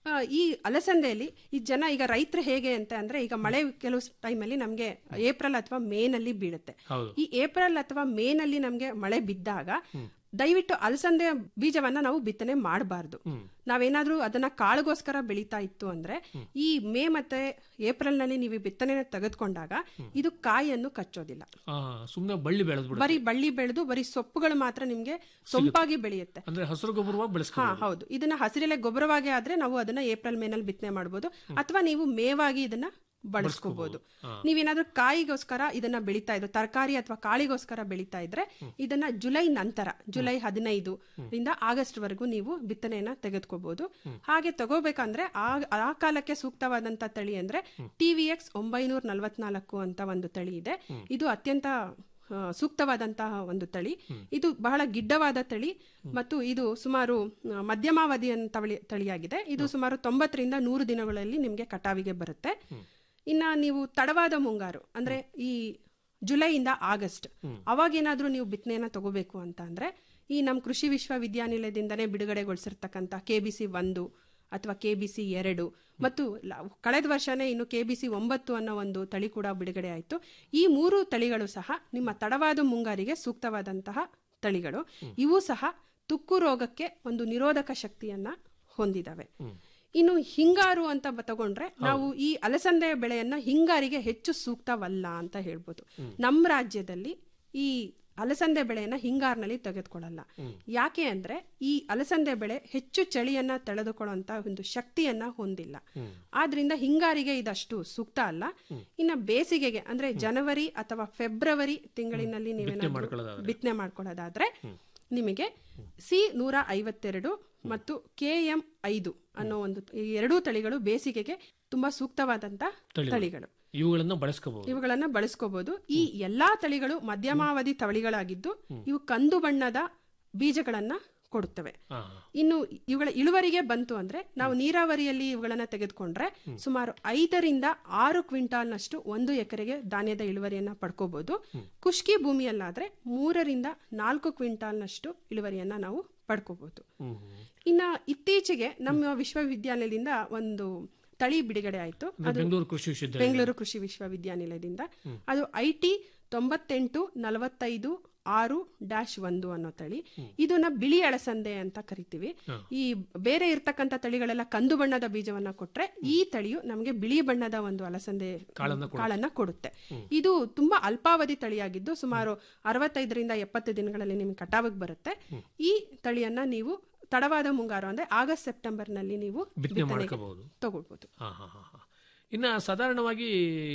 F: ಆ, ಈ ಅಲಸಂದೆಯಲ್ಲಿ ಈ ಜನ ಈಗ ರೈತರು ಹೇಗೆ ಅಂತ ಅಂದ್ರೆ ಈಗ ಮಳೆ ಕೆಲವು ಟೈಮಲ್ಲಿ ನಮಗೆ ಏಪ್ರಿಲ್ ಅಥವಾ ಮೇನಲ್ಲಿ ಬೀಳುತ್ತೆ
E: ಹೌದು
F: ಈ ಏಪ್ರಿಲ್ ಅಥವಾ ಮೇನಲ್ಲಿ ನಮಗೆ ಮಳೆ ಬಿದ್ದಾಗ ದಯವಿಟ್ಟು ಅಲಸಂದೆ ಬೀಜವನ್ನ ನಾವು ಬಿತ್ತನೆ ಮಾಡಬಾರ್ದು ನಾವೇನಾದ್ರೂ ಅದನ್ನ ಕಾಳುಗೋಸ್ಕರ ಬೆಳೀತಾ ಇತ್ತು ಅಂದ್ರೆ ಈ ಮೇ ಮತ್ತೆ ಏಪ್ರಿಲ್ ನಲ್ಲಿ ನೀವು ಈ ಬಿತ್ತನೆ ತೆಗೆದುಕೊಂಡಾಗ ಇದು ಕಾಯಿಯನ್ನು ಕಚ್ಚೋದಿಲ್ಲ
E: ಆ, ಸುಮ್ನೆ ಬಳ್ಳಿ ಬೆಳೆದ್ ಬಿಡುತ್ತೆ
F: ಬರೀ ಬಳ್ಳಿ ಬೆಳೆದು ಬರೀ ಸೊಪ್ಪುಗಳು ಮಾತ್ರ ನಿಮ್ಗೆ ಸೊಂಪಾಗಿ ಬೆಳೆಯುತ್ತೆ
E: ಅಂದ್ರೆ ಹಸಿರು ಗೊಬ್ಬರವಾಗಿ
F: ಹಾ
E: ಬೆಳೆಸ್ಕೊಂಡು
F: ಹೌದು ಇದನ್ನ ಹಸಿರೆಲೆ ಗೊಬ್ಬರವಾಗಿ ಆದ್ರೆ ನಾವು ಅದನ್ನ ಏಪ್ರಿಲ್ ಮೇನಲ್ಲಿ ಬಿತ್ತನೆ ಮಾಡಬಹುದು ಅಥವಾ ನೀವು ಮೇವಾಗಿ ಇದನ್ನ ಬಳಸ್ಕೋಬಹುದು ನೀವೇನಾದ್ರೂ ಕಾಯಿಗೋಸ್ಕರ ಇದನ್ನ ಬೆಳೀತಾ ಇದ್ರು ತರಕಾರಿ ಅಥವಾ ಕಾಳಿಗೋಸ್ಕರ ಬೆಳೀತಾ ಇದ್ರೆ ಇದನ್ನ ಜುಲೈ ನಂತರ ಜುಲೈ ಹದಿನೈದು ರಿಂದ ಆಗಸ್ಟ್ ವರೆಗೂ ನೀವು ಬಿತ್ತನೆಯನ್ನ ತೆಗೆದುಕೋಬಹುದು ಹಾಗೆ ತಗೋಬೇಕಂದ್ರೆ ಆ ಆ ಕಾಲಕ್ಕೆ ಸೂಕ್ತವಾದಂತ ತಳಿ ಅಂದ್ರೆ ಟಿ ವಿ ಎಕ್ಸ್ ಒಂಬೈನೂರ ನಲವತ್ನಾಲ್ಕು ಅಂತ ಒಂದು ತಳಿ ಇದೆ ಇದು ಅತ್ಯಂತ ಆ, ಸೂಕ್ತವಾದಂತಹ ಒಂದು ತಳಿ ಇದು ಬಹಳ ಗಿಡ್ಡವಾದ ತಳಿ ಮತ್ತು ಇದು ಸುಮಾರು ಆ, ಮಧ್ಯಮಾವಧಿಯ ತಳಿ ತಳಿಯಾಗಿದೆ ಇದು ಸುಮಾರು ತೊಂಬತ್ತರಿಂದ ನೂರು ದಿನಗಳಲ್ಲಿ ನಿಮಗೆ ಕಟಾವಿಗೆ ಬರುತ್ತೆ ಇನ್ನ ನೀವು ತಡವಾದ ಮುಂಗಾರು ಅಂದ್ರೆ ಈ ಜುಲೈಯಿಂದ ಆಗಸ್ಟ್ ಅವಾಗೇನಾದ್ರೂ ನೀವು ಬಿತ್ತನೆಯನ್ನ ತಗೋಬೇಕು ಅಂತ ಅಂದ್ರೆ ಈ ನಮ್ಮ ಕೃಷಿ ವಿಶ್ವವಿದ್ಯಾನಿಲಯದಿಂದನೇ ಬಿಡುಗಡೆಗೊಳಿಸಿರ್ತಕ್ಕಂಥ ಕೆ ಬಿ ಸಿ ಒಂದು ಅಥವಾ ಕೆ ಬಿ ಸಿ ಎರಡು ಮತ್ತು ಲ- ಕಳೆದ ವರ್ಷನೇ ಇನ್ನು ಕೆ ಬಿ ಸಿ ಒಂಬತ್ತು ಅನ್ನೋ ಒಂದು ತಳಿ ಕೂಡ ಬಿಡುಗಡೆ ಆಯಿತು ಈ ಮೂರು ತಳಿಗಳು ಸಹ ನಿಮ್ಮ ತಡವಾದ ಮುಂಗಾರಿಗೆ ಸೂಕ್ತವಾದಂತಹ ತಳಿಗಳು ಇವು ಸಹ ತುಕ್ಕು ರೋಗಕ್ಕೆ ಒಂದು ನಿರೋಧಕ ಶಕ್ತಿಯನ್ನ ಹೊಂದಿದವೆ ಇನ್ನು ಹಿಂಗಾರು ಅಂತ ಬ- ತಗೊಂಡ್ರೆ ನಾವು ಈ ಅಲಸಂದೆ ಬೆಳೆಯನ್ನ ಹಿಂಗಾರಿಗೆ ಹೆಚ್ಚು ಸೂಕ್ತವಲ್ಲ ಅಂತ ಹೇಳ್ಬೋದು ನಮ್ಮ ರಾಜ್ಯದಲ್ಲಿ ಈ ಅಲಸಂದೆ ಬೆಳೆಯನ್ನ ಹಿಂಗಾರಿನಲ್ಲಿ ತೆಗೆದುಕೊಳ್ಳಲ್ಲ ಯಾಕೆ ಅಂದ್ರೆ ಈ ಅಲಸಂದೆ ಬೆಳೆ ಹೆಚ್ಚು ಚಳಿಯನ್ನ ತಡೆದುಕೊಳ್ಳುವಂತ ಒಂದು ಶಕ್ತಿಯನ್ನ ಹೊಂದಿಲ್ಲ ಆದ್ರಿಂದ ಹಿಂಗಾರಿಗೆ ಇದಷ್ಟು ಸೂಕ್ತ ಅಲ್ಲ ಇನ್ನ ಬೇಸಿಗೆಗೆ ಅಂದ್ರೆ ಜನವರಿ ಅಥವಾ ಫೆಬ್ರವರಿ ತಿಂಗಳಿನಲ್ಲಿ ನೀವೇನಾದ್ರೂ
E: ಮಾಡ್ಕೊಳ್ಳೋದಾದ್ರೆ.
F: ಬಿತ್ತನೆ ಮಾಡ್ಕೊಳ್ಳೋದಾದ್ರೆ ನಿಮಗೆ ಸಿ ನೂರ ಐವತ್ತೆರಡು ಮತ್ತು ಕೆ ಎಂ ಐದು ಅನ್ನೋ ಒಂದು ಈ ಎರಡೂ ತಳಿಗಳು ಬೇಸಿಗೆಗೆ ತುಂಬಾ ಸೂಕ್ತವಾದಂತ ತಳಿಗಳು
E: ಇವುಗಳನ್ನ ಬಳಸ್ಕೋಬಹುದು
F: ಇವುಗಳನ್ನ ಬಳಸ್ಕೋಬಹುದು ಈ ಎಲ್ಲಾ ತಳಿಗಳು ಮಧ್ಯಮಾವಧಿ ತಳಿಗಳಾಗಿದ್ದು ಇವು ಕಂದು ಬಣ್ಣದ ಬೀಜಗಳನ್ನ ಕೊಡುತ್ತವೆ ಇನ್ನು ಇವುಗಳ ಇಳುವರಿಗೆ ಬಂತು ಅಂದ್ರೆ ನಾವು ನೀರಾವರಿಯಲ್ಲಿ ಇವುಗಳನ್ನ ತೆಗೆದುಕೊಂಡ್ರೆ ಸುಮಾರು ಐದರಿಂದ ಆರು ಕ್ವಿಂಟಾಲ್ನಷ್ಟು ಒಂದು ಎಕರೆಗೆ ಧಾನ್ಯದ ಇಳುವರಿಯನ್ನ ಪಡ್ಕೋಬಹುದು ಖುಷ್ಕಿ ಭೂಮಿಯಲ್ಲಾದ್ರೆ ಮೂರರಿಂದ ನಾಲ್ಕು ಕ್ವಿಂಟಾಲ್ನಷ್ಟು ಇಳುವರಿಯನ್ನ ನಾವು ಪಡ್ಕೋಬಹುದು ಇನ್ನ ಇತ್ತೀಚೆಗೆ ನಮ್ಮ ವಿಶ್ವವಿದ್ಯಾಲಯದಿಂದ ಒಂದು ತಳಿ ಬಿಡುಗಡೆ ಆಯ್ತು ಅದು
E: ಬೆಂಗಳೂರು ಕೃಷಿ ವಿಶ್ವವಿದ್ಯಾಲಯ
F: ಬೆಂಗಳೂರು ಕೃಷಿ ವಿಶ್ವವಿದ್ಯಾನಿಲಯದಿಂದ ಅದು ಐ ಟಿ ತೊಂಬತ್ತೆಂಟು ನಲವತ್ತೈದು ಆರು ಡ್ಯಾಶ್ ಒಂದು ಅನ್ನೋ ತಳಿ ಇದನ್ನ ಬಿಳಿ ಅಳಸಂದೆ ಅಂತ ಕರಿತೀವಿ ಈ ಬೇರೆ ಇರ್ತಕ್ಕಂಥ ತಳಿಗಳೆಲ್ಲ ಕಂದು ಬಣ್ಣದ ಬೀಜವನ್ನ ಕೊಟ್ರೆ ಈ ತಳಿಯು ನಮಗೆ ಬಿಳಿ ಬಣ್ಣದ ಒಂದು ಅಲಸಂದೆ ಕಾಳನ್ನ ಕೊಡುತ್ತೆ ಇದು ತುಂಬಾ ಅಲ್ಪಾವಧಿ ತಳಿಯಾಗಿದ್ದು ಸುಮಾರು ಅರವತ್ತೈದರಿಂದ ಎಪ್ಪತ್ತು ದಿನಗಳಲ್ಲಿ ನಿಮ್ಗೆ ಕಟಾವಿಗೆ ಬರುತ್ತೆ ಈ ತಳಿಯನ್ನ ನೀವು ತಡವಾದ ಮುಂಗಾರು ಅಂದ್ರೆ ಆಗಸ್ಟ್ ಸೆಪ್ಟೆಂಬರ್ ನಲ್ಲಿ ನೀವು
E: ಬಿತ್ತನೆ
F: ಬಿತ್ತನೆಗೆ
E: ಮಾಡ್ಕೋಬಹುದು
F: ತಗೊಳ್ಬಹುದು
E: ಹಾ ಹಾ ಹಾ ಹಾ ಇನ್ನ ಸಾಧಾರಣವಾಗಿ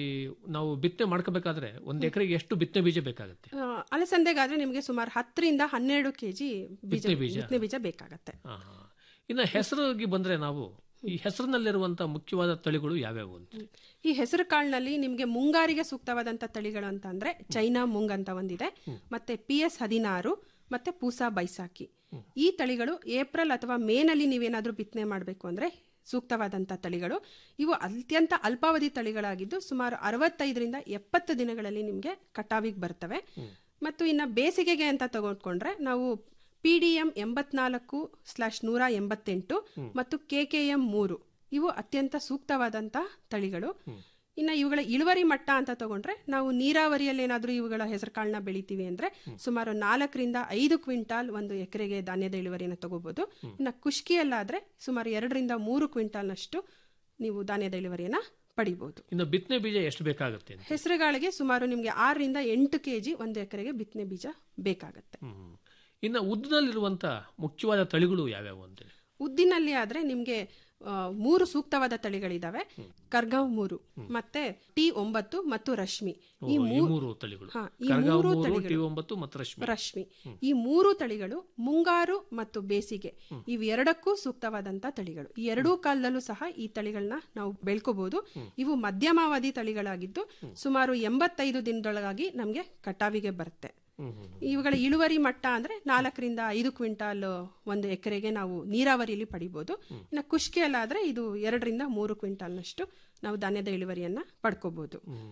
E: ನಾವು ಬಿತ್ತನೆ ಮಾಡ್ಕೋಬೇಕಾದ್ರೆ ಒಂದ್ ಎಕರೆಗೆ ಎಷ್ಟು ಬಿತ್ತನೆ ಬೀಜ ಬೇಕಾಗುತ್ತೆ
F: ಆ, ಅಲಸಂದೆಗಾದ್ರೆ ನಿಮಗೆ ಸುಮಾರು ಹತ್ತರಿಂದ ಹನ್ನೆರಡು ಕೆಜಿ ಬೀಜ
E: ಬಿತ್ತನೆ ಬೀಜ.
F: ಬಿತ್ತನೆ ಬೀಜ ಬೇಕಾಗತ್ತೆ
E: ಹಾ ಹಾ ಇನ್ನ ಹೆಸರಿಗೆ ಬಂದ್ರೆ ನಾವು ಈ ಹೆಸರಿನಲ್ಲಿರುವಂತ ಮುಖ್ಯವಾದ ತಳಿಗಳು ಯಾವ್ಯಾವು ಅಂತ
F: ಈ ಹೆಸರು ಕಾಳಿನಲ್ಲಿ ನಿಮಗೆ ಮುಂಗಾರಿಗೆ ಸೂಕ್ತವಾದಂತ ತಳಿಗಳು ಅಂತ ಅಂದ್ರೆ ಚೈನಾ ಮುಂಗ್ ಅಂತ ಒಂದಿದೆ ಮತ್ತೆ ಪಿ ಎಸ್ ಹದಿನಾರು ಮತ್ತೆ ಪೂಸಾ ಬೈಸಾಕಿ ಈ ತಳಿಗಳು ಏಪ್ರಿಲ್ ಅಥವಾ ಮೇನಲ್ಲಿ ನೀವೇನಾದ್ರೂ ಬಿತ್ತನೆ ಮಾಡಬೇಕು ಅಂದ್ರೆ ಸೂಕ್ತವಾದಂಥ ತಳಿಗಳು ಇವು ಅತ್ಯಂತ ಅಲ್ಪಾವಧಿ ತಳಿಗಳಾಗಿದ್ದು ಸುಮಾರು ಅರವತ್ತೈದರಿಂದ ಎಪ್ಪತ್ತು ದಿನಗಳಲ್ಲಿ ನಿಮಗೆ ಕಟಾವಿಗೆ ಬರ್ತವೆ ಮತ್ತು ಇನ್ನು ಬೇಸಿಗೆಗೆ ಅಂತ ತಗೊಂಡ್ಕೊಂಡ್ರೆ ನಾವು ಪಿ ಡಿ ಎಂ ಎಂಬತ್ನಾಲ್ಕು ಸ್ಲಾಶ್ ನೂರ ಎಂಬತ್ತೆಂಟು ಮತ್ತು ಕೆ ಕೆ ಎಂ ಮೂರು ಇವು ಅತ್ಯಂತ ಸೂಕ್ತವಾದಂಥ ತಳಿಗಳು ಇನ್ನು ಇವುಗಳ ಇಳುವರಿ ಮಟ್ಟ ಅಂತ ತಗೊಂಡ್ರೆ ನಾವು ನೀರಾವರಿಯಲ್ಲಿ ಏನಾದರೂ ಇವುಗಳ ಹೆಸರು ಕಾಳನ್ನ ಬೆಳಿತೀವಿ ಅಂದ್ರೆ ಸುಮಾರು ನಾಲ್ಕರಿಂದ ಐದು ಕ್ವಿಂಟಾಲ್ ಒಂದು ಎಕರೆಗೆ ಧಾನ್ಯದ ಇಳುವರಿಯನ್ನು ತಗೋಬಹುದು ಇನ್ನು ಕುಷ್ಕಿಯಲ್ಲಾದ್ರೆ ಸುಮಾರು ಎರಡರಿಂದ ಮೂರು ಕ್ವಿಂಟಾಲ್ನಷ್ಟು ನೀವು ಧಾನ್ಯದ ಇಳುವರಿಯನ್ನ ಪಡಿಬಹುದು
E: ಇನ್ನು ಬಿತ್ತನೆ ಬೀಜ ಎಷ್ಟು ಬೇಕಾಗುತ್ತೆ ಅಂತ
F: ಹೆಸರುಗಾಳಿಗೆ ಸುಮಾರು ನಿಮಗೆ ಆರರಿಂದ ಎಂಟು ಕೆಜಿ ಒಂದು ಎಕರೆಗೆ ಬಿತ್ತನೆ ಬೀಜ ಬೇಕಾಗತ್ತೆ
E: ಹ್ಮ್. ಇನ್ನು ಉದ್ದದಲ್ಲಿರುವಂತ ಮುಖ್ಯವಾದ ತಳಿಗಳು ಯಾವ್ಯಾವು ಅಂತ
F: ಉದ್ದಿನಲ್ಲಿ ಆದ್ರೆ ನಿಮ್ಗೆ ಆ, ಮೂರು ಸೂಕ್ತವಾದ ತಳಿಗಳಿದಾವೆ ಕರ್ಗಾವ್ ಮೂರು ಮತ್ತೆ ಟಿ ಒಂಬತ್ತು ಮತ್ತು ರಶ್ಮಿ ಈ
E: ಈ
F: ಮೂರು
E: ಮೂರು ತಳಿಗಳು
F: ಹಾ, ಈ
E: ಕರ್ಗಾವ್
F: ಮೂರು
E: ಮೂರು
F: ತಳಿಗಳು.
E: ಟಿ ಒಂಬತ್ತು ಮತ್ತು ರಶ್ಮಿ
F: ರಶ್ಮಿ ಈ ಮೂರು ತಳಿಗಳು ಮುಂಗಾರು ಮತ್ತು ಬೇಸಿಗೆ ಇವೆರಡಕ್ಕೂ ಸೂಕ್ತವಾದಂತ ತಳಿಗಳು ಈ ಎರಡೂ ಕಾಲದಲ್ಲೂ ಸಹ ಈ ತಳಿಗಳನ್ನ ನಾವು ಬೆಳ್ಕೋಬಹುದು ಇವು ಮಧ್ಯಮಾವಧಿ ತಳಿಗಳಾಗಿದ್ದು ಸುಮಾರು ಎಂಬತ್ತೈದು ದಿನದೊಳಗಾಗಿ ನಮಗೆ ಕಟಾವಿಗೆ ಬರುತ್ತೆ ಇವುಗಳ ಇಳುವರಿ ಮಟ್ಟ ಅಂದ್ರೆ ನಾಲ್ಕರಿಂದ ಐದು ಕ್ವಿಂಟಾಲ್ ಒಂದು ಎಕರೆಗೆ ನಾವು ನೀರಾವರಿಯಲ್ಲಿ ಪಡಿಬಹುದು ಇನ್ನು ಕುಷ್ಕಿಯಲ್ಲಾದ್ರೆ ಇದು ಎರಡರಿಂದ ಮೂರು ಕ್ವಿಂಟಾಲ್ನಷ್ಟು ನಾವು ಧಾನ್ಯದ ಇಳುವರಿಯನ್ನ ಪಡ್ಕೋಬಹುದು
E: ಹ್ಮ್.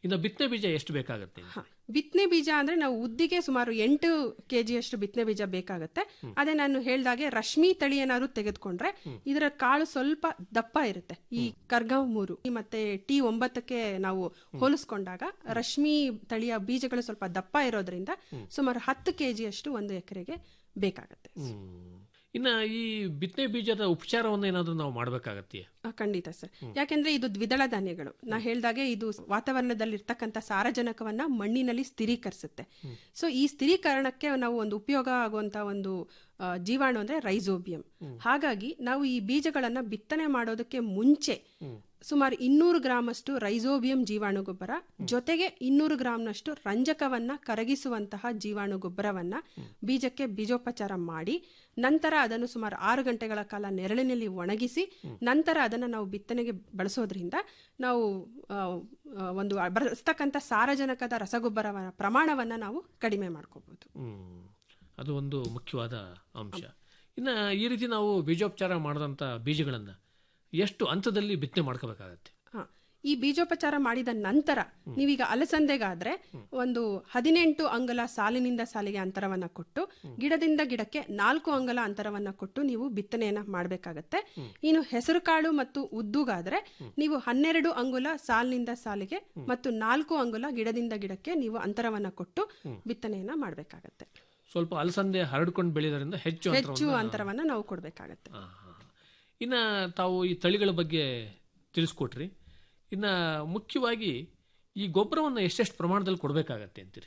E: ಇನ್ನು ಬಿತ್ತನೆ ಬೀಜ ಎಷ್ಟು ಬೇಕಾಗುತ್ತೆ
F: ಹ. ಬಿತ್ತನೆ ಬೀಜ ಅಂದ್ರೆ ನಾವು ಉದ್ದಿಗೆ ಸುಮಾರು ಎಂಟು ಕೆ ಜಿಯಷ್ಟು ಬಿತ್ತನೆ ಬೀಜ ಬೇಕಾಗುತ್ತೆ ಅದೇ ನಾನು ಹೇಳ್ದಾಗೆ ರಶ್ಮಿ ತಳಿ ಏನಾದ್ರು ತೆಗೆದುಕೊಂಡ್ರೆ ಇದರ ಕಾಳು ಸ್ವಲ್ಪ ದಪ್ಪ ಇರುತ್ತೆ ಈ ಕರ್ಗಾವ್ ಮೂರು ಮತ್ತೆ ಟಿ ಒಂಬತ್ತಕ್ಕೆ ನಾವು ಹೋಲಿಸ್ಕೊಂಡಾಗ ರಶ್ಮಿ ತಳಿಯ ಬೀಜಗಳು ಸ್ವಲ್ಪ ದಪ್ಪ ಇರೋದ್ರಿಂದ ಸುಮಾರು ಹತ್ತು ಕೆ ಜಿಯಷ್ಟು ಒಂದು ಎಕರೆಗೆ ಬೇಕಾಗತ್ತೆ
E: ಇನ್ನು ಈ ಬಿತ್ತನೆ ಬೀಜದ ಉಪಚಾರವನ್ನು ಏನಾದರೂ ನಾವು ಮಾಡಬೇಕಾಗತ್ತೆ
F: ಆ, ಖಂಡಿತ ಸರ್ ಯಾಕೆಂದ್ರೆ ಇದು ದ್ವಿದಳ ಧಾನ್ಯಗಳು ನಾ ಹೇಳ್ದಾಗೆ ಇದು ವಾತಾವರಣದಲ್ಲಿ ಇರ್ತಕ್ಕಂಥ ಸಾರಜನಕವನ್ನ ಮಣ್ಣಿನಲ್ಲಿ ಸ್ಥಿರೀಕರಿಸುತ್ತೆ ಸೊ ಈ ಸ್ಥಿರೀಕರಣಕ್ಕೆ ನಾವು ಒಂದು ಉಪಯೋಗ ಆಗುವಂತ ಒಂದು ಆ, ಜೀವಾಣು ಅಂದ್ರೆ ರೈಸೋಬಿಯಂ ಹಾಗಾಗಿ ನಾವು ಈ ಬೀಜಗಳನ್ನ ಬಿತ್ತನೆ ಮಾಡೋದಕ್ಕೆ ಮುಂಚೆ ಸುಮಾರು ಇನ್ನೂರು ಗ್ರಾಮಷ್ಟು ರೈಸೋಬಿಯಂ ಜೀವಾಣು ಗೊಬ್ಬರ ಜೊತೆಗೆ ಇನ್ನೂರು ಗ್ರಾಂನಷ್ಟು ರಂಜಕವನ್ನ ಕರಗಿಸುವಂತಹ ಜೀವಾಣು ಗೊಬ್ಬರವನ್ನ ಬೀಜಕ್ಕೆ ಬೀಜೋಪಚಾರ ಮಾಡಿ ನಂತರ ಅದನ್ನು ಸುಮಾರು ಆರು ಗಂಟೆಗಳ ಕಾಲ ನೆರಳಿನಲ್ಲಿ ಒಣಗಿಸಿ ನಂತರ ಅದನ್ನು ನಾವು ಬಿತ್ತನೆಗೆ ಬಳಸೋದ್ರಿಂದ ನಾವು ಆ, ಆ, ಒಂದು ಬಳಸ್ತಕ್ಕಂಥ ಸಾರಜನಕದ ರಸಗೊಬ್ಬರವ ಪ್ರಮಾಣವನ್ನ ನಾವು ಕಡಿಮೆ ಮಾಡ್ಕೋಬಹುದು
E: ಹ್ಮ್. ಅದು ಒಂದು ಮುಖ್ಯವಾದ ಅಂಶ ಇನ್ನು ಈ ರೀತಿ ನಾವು ಬೀಜೋಪಚಾರ ಮಾಡಿದಂಥ ಬೀಜಗಳನ್ನು ಎಷ್ಟು ಹಂತದಲ್ಲಿ ಬಿತ್ತನೆ ಮಾಡ್ಕೋಬೇಕಾಗತ್ತೆ
F: ಹಾ ಈ ಬೀಜೋಪಚಾರ ಮಾಡಿದ ನಂತರ ನೀವೀಗ ಅಲಸಂದೆಗಾದ್ರೆ ಒಂದು ಹದಿನೆಂಟು ಅಂಗಲ ಸಾಲಿನಿಂದ ಸಾಲಿಗೆ ಅಂತರವನ್ನ ಕೊಟ್ಟು ಗಿಡದಿಂದ ಗಿಡಕ್ಕೆ ನಾಲ್ಕು ಅಂಗಲ ಅಂತರವನ್ನ ಕೊಟ್ಟು ನೀವು ಬಿತ್ತನೆಯನ್ನ ಮಾಡಬೇಕಾಗತ್ತೆ ಇನ್ನು ಹೆಸರುಕಾಳು ಮತ್ತು ಉದ್ದುಗಾದ್ರೆ ನೀವು ಹನ್ನೆರಡು ಅಂಗುಲ ಸಾಲಿನಿಂದ ಸಾಲಿಗೆ ಮತ್ತು ನಾಲ್ಕು ಅಂಗುಲ ಗಿಡದಿಂದ ಗಿಡಕ್ಕೆ ನೀವು ಅಂತರವನ್ನ ಕೊಟ್ಟು ಬಿತ್ತನೆಯನ್ನ ಮಾಡಬೇಕಾಗತ್ತೆ
E: ಸ್ವಲ್ಪ ಅಲಸಂದೆ ಹರಡ್ಕೊಂಡು ಬೆಳೆಯೋದ್ರಿಂದ ಹೆಚ್ಚು
F: ಹೆಚ್ಚು
E: ಅಂತರವನ್ನ-
F: ಅಂತರವನ್ನ ನಾವು ಕೊಡಬೇಕಾಗತ್ತೆ
E: ಆ, ಹಾ. ಇನ್ನು ತಾವು ಈ ತಳಿಗಳ ಬಗ್ಗೆ ತಿಳಿಸ್ಕೊಟ್ರಿ ಇನ್ನು ಮುಖ್ಯವಾಗಿ ಈ ಗೊಬ್ಬರವನ್ನು ಎಷ್ಟೆಷ್ಟು ಪ್ರಮಾಣದಲ್ಲಿ ಕೊಡಬೇಕಾಗತ್ತೆ ಅಂತೀರಿ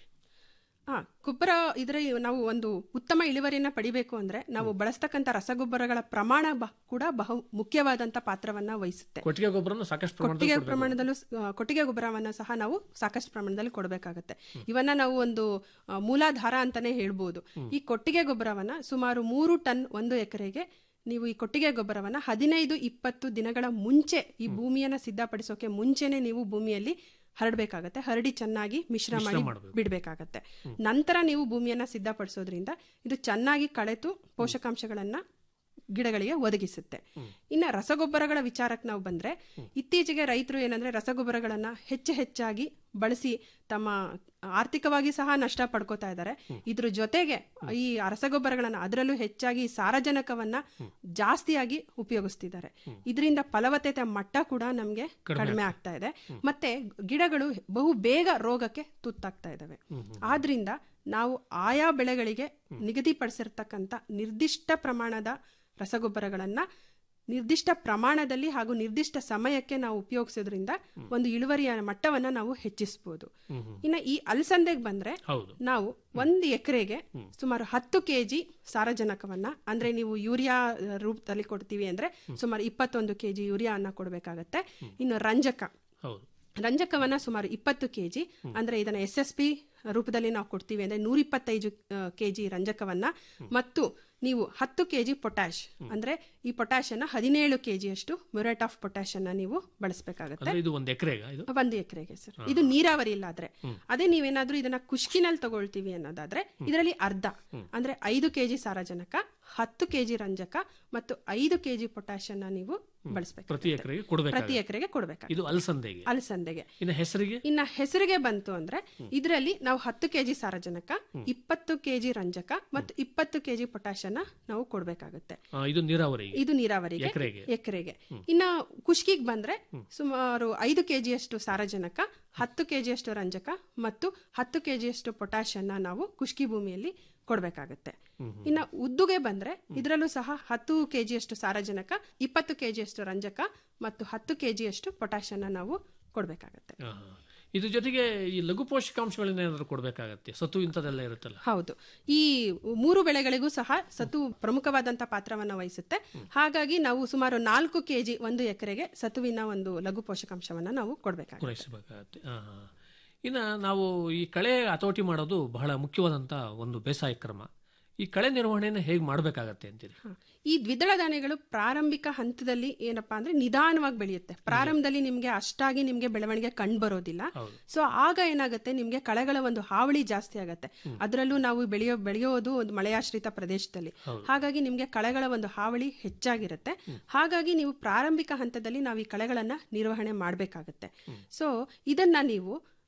F: ಹಾ ಗೊಬ್ಬರ ಇದ್ರೆ ನಾವು ಒಂದು ಉತ್ತಮ ಇಳುವರಿಯನ್ನ ಪಡಿಬೇಕು ಅಂದ್ರೆ ನಾವು ಬಳಸ್ತಕ್ಕಂಥ ರಸಗೊಬ್ಬರಗಳ ಪ್ರಮಾಣ ಬ- ಕೂಡ ಬಹು ಮುಖ್ಯವಾದಂತ ಪಾತ್ರವನ್ನ ವಹಿಸುತ್ತೆ
E: ಕೊಟ್ಟಿಗೆ ಗೊಬ್ಬರನ ಸಾಕಷ್ಟು ಪ್ರಮಾಣದಲ್ಲಿ
F: ಕೊಟ್ಟಿಗೆ
E: ಕೊಡ್ಬೇಕು.
F: ಪ್ರಮಾಣದಲ್ಲೂ ಸ- ಆ, ಕೊಟ್ಟಿಗೆ ಗೊಬ್ಬರವನ್ನ ಸಹ ನಾವು ಸಾಕಷ್ಟು ಪ್ರಮಾಣದಲ್ಲಿ ಕೊಡಬೇಕಾಗತ್ತೆ ಇವನ್ನ ನಾವು ಒಂದು ಆ, ಮೂಲಾಧಾರ ಅಂತಾನೆ ಹೇಳ್ಬೋದು ಈ ಕೊಟ್ಟಿಗೆ ಗೊಬ್ಬರವನ್ನ ಸುಮಾರು ಮೂರು ಟನ್ ಒಂದು ಎಕರೆಗೆ ನೀವು ಈ ಕೊಟ್ಟಿಗೆ ಗೊಬ್ಬರವನ್ನ ಹದಿನೈದು ಇಪ್ಪತ್ತು ದಿನಗಳ ಮುಂಚೆ ಈ ಭೂಮಿಯನ್ನ ಸಿದ್ಧಪಡಿಸೋಕೆ ಮುಂಚೆನೆ ನೀವು ಭೂಮಿಯಲ್ಲಿ ಹರಡಬೇಕಾಗತ್ತೆ ಹರಡಿ ಚೆನ್ನಾಗಿ ಮಿಶ್ರ
E: ಮಿಶ್ರ
F: ಮಾಡಿ
E: ಮಾಡ್ಬೇಕು.
F: ಬಿಡಬೇಕಾಗತ್ತೆ ನಂತರ ನೀವು ಭೂಮಿಯನ್ನ ಸಿದ್ಧಪಡಿಸೋದ್ರಿಂದ ಇದು ಚೆನ್ನಾಗಿ ಕಳೆತು ಪೋಷಕಾಂಶಗಳನ್ನ ಗಿಡಗಳಿಗೆ ಒದಗಿಸುತ್ತೆ ಇನ್ನ ರಸಗೊಬ್ಬರಗಳ ವಿಚಾರಕ್ಕೆ ನಾವು ಬಂದ್ರೆ ಇತ್ತೀಚೆಗೆ ರೈತರು ಏನಂದ್ರೆ ರಸಗೊಬ್ಬರಗಳನ್ನ ಹೆಚ್ಚು ಹೆಚ್ಚಾಗಿ ಬಳಸಿ ತಮ್ಮ ಆರ್ಥಿಕವಾಗಿ ಸಹ ನಷ್ಟ ಪಡ್ಕೋತಾ ಇದ್ದಾರೆ ಇದ್ರ ಜೊತೆಗೆ ಈ ರಸಗೊಬ್ಬರಗಳನ್ನ ಅದರಲ್ಲೂ ಹೆಚ್ಚಾಗಿ ಸಾರಜನಕವನ್ನ ಜಾಸ್ತಿಯಾಗಿ ಉಪಯೋಗಿಸ್ತಿದ್ದಾರೆ ಇದರಿಂದ ಫಲವತ್ತತೆ ಮಟ್ಟ ಕೂಡ ನಮಗೆ ಕಡಿಮೆ ಆಗ್ತಾ ಇದೆ ಮತ್ತೆ ಗಿಡಗಳು ಬಹು ಬೇಗ ರೋಗಕ್ಕೆ ತುತ್ತಾಗ್ತಾ ಇದ್ದಾವೆ ಆದ್ರಿಂದ ನಾವು ಆಯಾ ಬೆಳೆಗಳಿಗೆ ನಿಗದಿಪಡಿಸಿರ್ತಕ್ಕಂಥ ನಿರ್ದಿಷ್ಟ ಪ್ರಮಾಣದ ರಸಗೊಬ್ಬರಗಳನ್ನ ನಿರ್ದಿಷ್ಟ ಪ್ರಮಾಣದಲ್ಲಿ ಹಾಗೂ ನಿರ್ದಿಷ್ಟ ಸಮಯಕ್ಕೆ ನಾವು ಉಪಯೋಗಿಸೋದ್ರಿಂದ ಒಂದು ಇಳುವರಿಯ ಮಟ್ಟವನ್ನ ನಾವು ಹೆಚ್ಚಿಸಬಹುದು ಇನ್ನು ಈ ಅಲಸಂದೆಗೆ ಬಂದ್ರೆ
E: ಹೌದು
F: ನಾವು ಒಂದು ಎಕರೆಗೆ ಸುಮಾರು ಹತ್ತು ಕೆಜಿ ಸಾರಜನಕವನ್ನ ಅಂದ್ರೆ ನೀವು ಯೂರಿಯಾ ರೂಪದಲ್ಲಿ ಕೊಡ್ತೀವಿ ಅಂದ್ರೆ ಸುಮಾರು ಇಪ್ಪತ್ತೊಂದು ಕೆಜಿ ಯೂರಿಯಾ ಅನ್ನ ಕೊಡಬೇಕಾಗತ್ತೆ ಇನ್ನು ರಂಜಕ
E: ಹೌದು
F: ರಂಜಕವನ್ನ ಸುಮಾರು ಇಪ್ಪತ್ತು ಕೆಜಿ ಅಂದ್ರೆ ಇದನ್ನ ಎಸ್ ಎಸ್ ಪಿ ರೂಪದಲ್ಲಿ ನಾವು ಕೊಡ್ತೀವಿ ಅಂದ್ರೆ ನೂರ ಇಪ್ಪತ್ತೈದು ಕೆಜಿ ರಂಜಕವನ್ನ ಮತ್ತು ನೀವು ಹತ್ತು ಕೆಜಿ ಪೊಟ್ಯಾಶ್ ಅಂದ್ರೆ ಈ ಪೊಟ್ಯಾಶ್ ಅನ್ನ ಹದಿನೇಳು ಕೆಜಿಯಷ್ಟು ಮ್ಯೂರೇಟ್ ಆಫ್ ಪೊಟ್ಯಾಶ್ ಅನ್ನ ನೀವು ಬಳಸಬೇಕಾಗತ್ತೆ
E: ಅಂದ್ರೆ ಇದು ಒಂದು ಎಕರೆಗ ಇದು
F: ಒಂದು ಎಕರೆಗೆ ಸರ್ ಇದು ನೀರಾವರಿ ಇಲ್ಲಾದ್ರೆ ಅದೇ ನೀವೇನಾದ್ರೂ ಇದನ್ನ ಕುಷ್ಕಿನಲ್ಲಿ ತಗೊಳ್ತೀವಿ ಅನ್ನೋದಾದ್ರೆ ಇದರಲ್ಲಿ ಅರ್ಧ ಅಂದ್ರೆ ಐದು ಕೆಜಿ ಸಾರಜನಕ ಹತ್ತು ಕೆಜಿ ರಂಜಕ ಮತ್ತು ಐದು ಕೆಜಿ ಪೊಟ್ಯಾಶ್ ಅನ್ನ ನೀವು ಬಳಸಬೇಕು
E: ಪ್ರತಿ ಎಕರೆಗೆ ಕೊಡಬೇಕು
F: ಪ್ರತಿ ಎಕರೆಗೆ ಕೊಡಬೇಕು
E: ಇದು ಅಲಸಂದೆಗೆ
F: ಅಲಸಂದೆಗೆ
E: ಇನ್ನು ಹೆಸರಿಗೆ
F: ಇನ್ನ ಹೆಸರಿಗೆ ಬಂತು ಅಂದ್ರೆ ಇದರಲ್ಲಿ ನಾವು ಹತ್ತು ಕೆಜಿ ಸಾರಜನಕ ಇಪ್ಪತ್ತು ಕೆಜಿ ರಂಜಕ ಮತ್ತು ಇಪ್ಪತ್ತು ಕೆಜಿ ಪೊಟ್ಯಾಶ್ ಅನ್ನ ನಾವು ಕೊಡ್ಬೇಕಾಗುತ್ತೆ
E: ಆ, ಇದು ನೀರಾವರಿಗೆ
F: ಇದು ನೀರಾವರಿಗೆ
E: ಎಕರೆಗೆ
F: ಎಕರೆಗೆ ಇನ್ನ ಕುಷ್ಕಿಗೆ ಬಂದ್ರೆ ಸುಮಾರು ಐದು ಕೆಜಿಯಷ್ಟು ಸಾರಜನಕ ಹತ್ತು ಕೆಜಿಯಷ್ಟು ರಂಜಕ ಮತ್ತು ಹತ್ತು ಕೆಜಿಯಷ್ಟು ಪೊಟ್ಯಾಶ್ ಅನ್ನ ನಾವು ಕುಷ್ಕಿ ಭೂಮಿಯಲ್ಲಿ ಕೊಡಬೇಕಾಗತ್ತೆ ಇನ್ನ ಉದ್ದುಗೆ ಬಂದ್ರೆ ಇದರಲ್ಲೂ ಸಹ ಹತ್ತು ಕೆಜಿಯಷ್ಟು ಸಾರಜನಕ ಇಪ್ಪತ್ತು ಕೆಜಿಯಷ್ಟು ರಂಜಕ ಮತ್ತು ಹತ್ತು ಕೆಜಿಯಷ್ಟು ಪೊಟ್ಯಾಶ್ ಅನ್ನ ನಾವು ಕೊಡಬೇಕಾಗತ್ತೆ
E: ಆ, ಇದ್ರ ಜೊತೆಗೆ ಈ ಲಘು ಪೋಷಕಾಂಶಗಳನ್ನ ಏನಾದ್ರು ಕೊಡಬೇಕಾಗತ್ತೆ ಸತು ಇಂಥದ್ದೆಲ್ಲ ಇರುತ್ತಲ್ಲ
F: ಹೌದು ಈ ಮೂರು ಬೆಳೆಗಳಿಗೂ ಸಹ ಸತು ಪ್ರಮುಖವಾದಂತ ಪಾತ್ರವನ್ನ ವಹಿಸುತ್ತೆ ಹಾಗಾಗಿ ನಾವು ಸುಮಾರು ನಾಲ್ಕು ಕೆಜಿ ಒಂದು ಎಕರೆಗೆ ಸತುವಿನ ಒಂದು ಲಘು ಪೋಷಕಾಂಶವನ್ನ ನಾವು ಕೊಡಬೇಕಾಗುತ್ತೆ
E: ಪೂರೈಸಬೇಕಾಗತ್ತೆ ಆ, ಹಾ. ಇನ್ನು ನಾವು ಈ ಕಳೆ ಹತೋಟಿ ಮಾಡೋದು ಬಹಳ ಮುಖ್ಯವಾದಂಥ ಒಂದು ಬೇಸಾಯ ಕ್ರಮ ಈ ಕಳೆ ನಿರ್ವಹಣೆಯನ್ನು ಹೇಗೆ ಮಾಡಬೇಕಾಗತ್ತೆ ಅಂತೀರಿ
F: ಈ ದ್ವಿದಳ ಧಾನ್ಯಗಳು ಪ್ರಾರಂಭಿಕ ಹಂತದಲ್ಲಿ ಏನಪ್ಪಾ ಅಂದ್ರೆ ನಿಧಾನವಾಗಿ ಬೆಳೆಯುತ್ತೆ ಪ್ರಾರಂಭದಲ್ಲಿ ನಿಮ್ಗೆ ಅಷ್ಟಾಗಿ ನಿಮ್ಗೆ ಬೆಳವಣಿಗೆ ಕಂಡು ಬರೋದಿಲ್ಲ
E: ಹೌದು.
F: ಸೊ ಆಗ ಏನಾಗುತ್ತೆ ನಿಮ್ಗೆ ಕಳೆಗಳ ಒಂದು ಹಾವಳಿ ಜಾಸ್ತಿ ಆಗತ್ತೆ ಅದರಲ್ಲೂ ನಾವು ಬೆಳೆಯೋ ಬೆಳೆಯೋದು ಒಂದು ಮಳೆಯಾಶ್ರಿತ ಪ್ರದೇಶದಲ್ಲಿ ಹಾಗಾಗಿ ನಿಮ್ಗೆ ಕಳೆಗಳ ಒಂದು ಹಾವಳಿ ಹೆಚ್ಚಾಗಿರುತ್ತೆ ಹಾಗಾಗಿ ನೀವು ಪ್ರಾರಂಭಿಕ ಹಂತದಲ್ಲಿ ನಾವು ಈ ಕಳೆಗಳನ್ನ ನಿರ್ವಹಣೆ ಮಾಡಬೇಕಾಗತ್ತೆ ಸೊ ಇದನ್ನ ನೀವು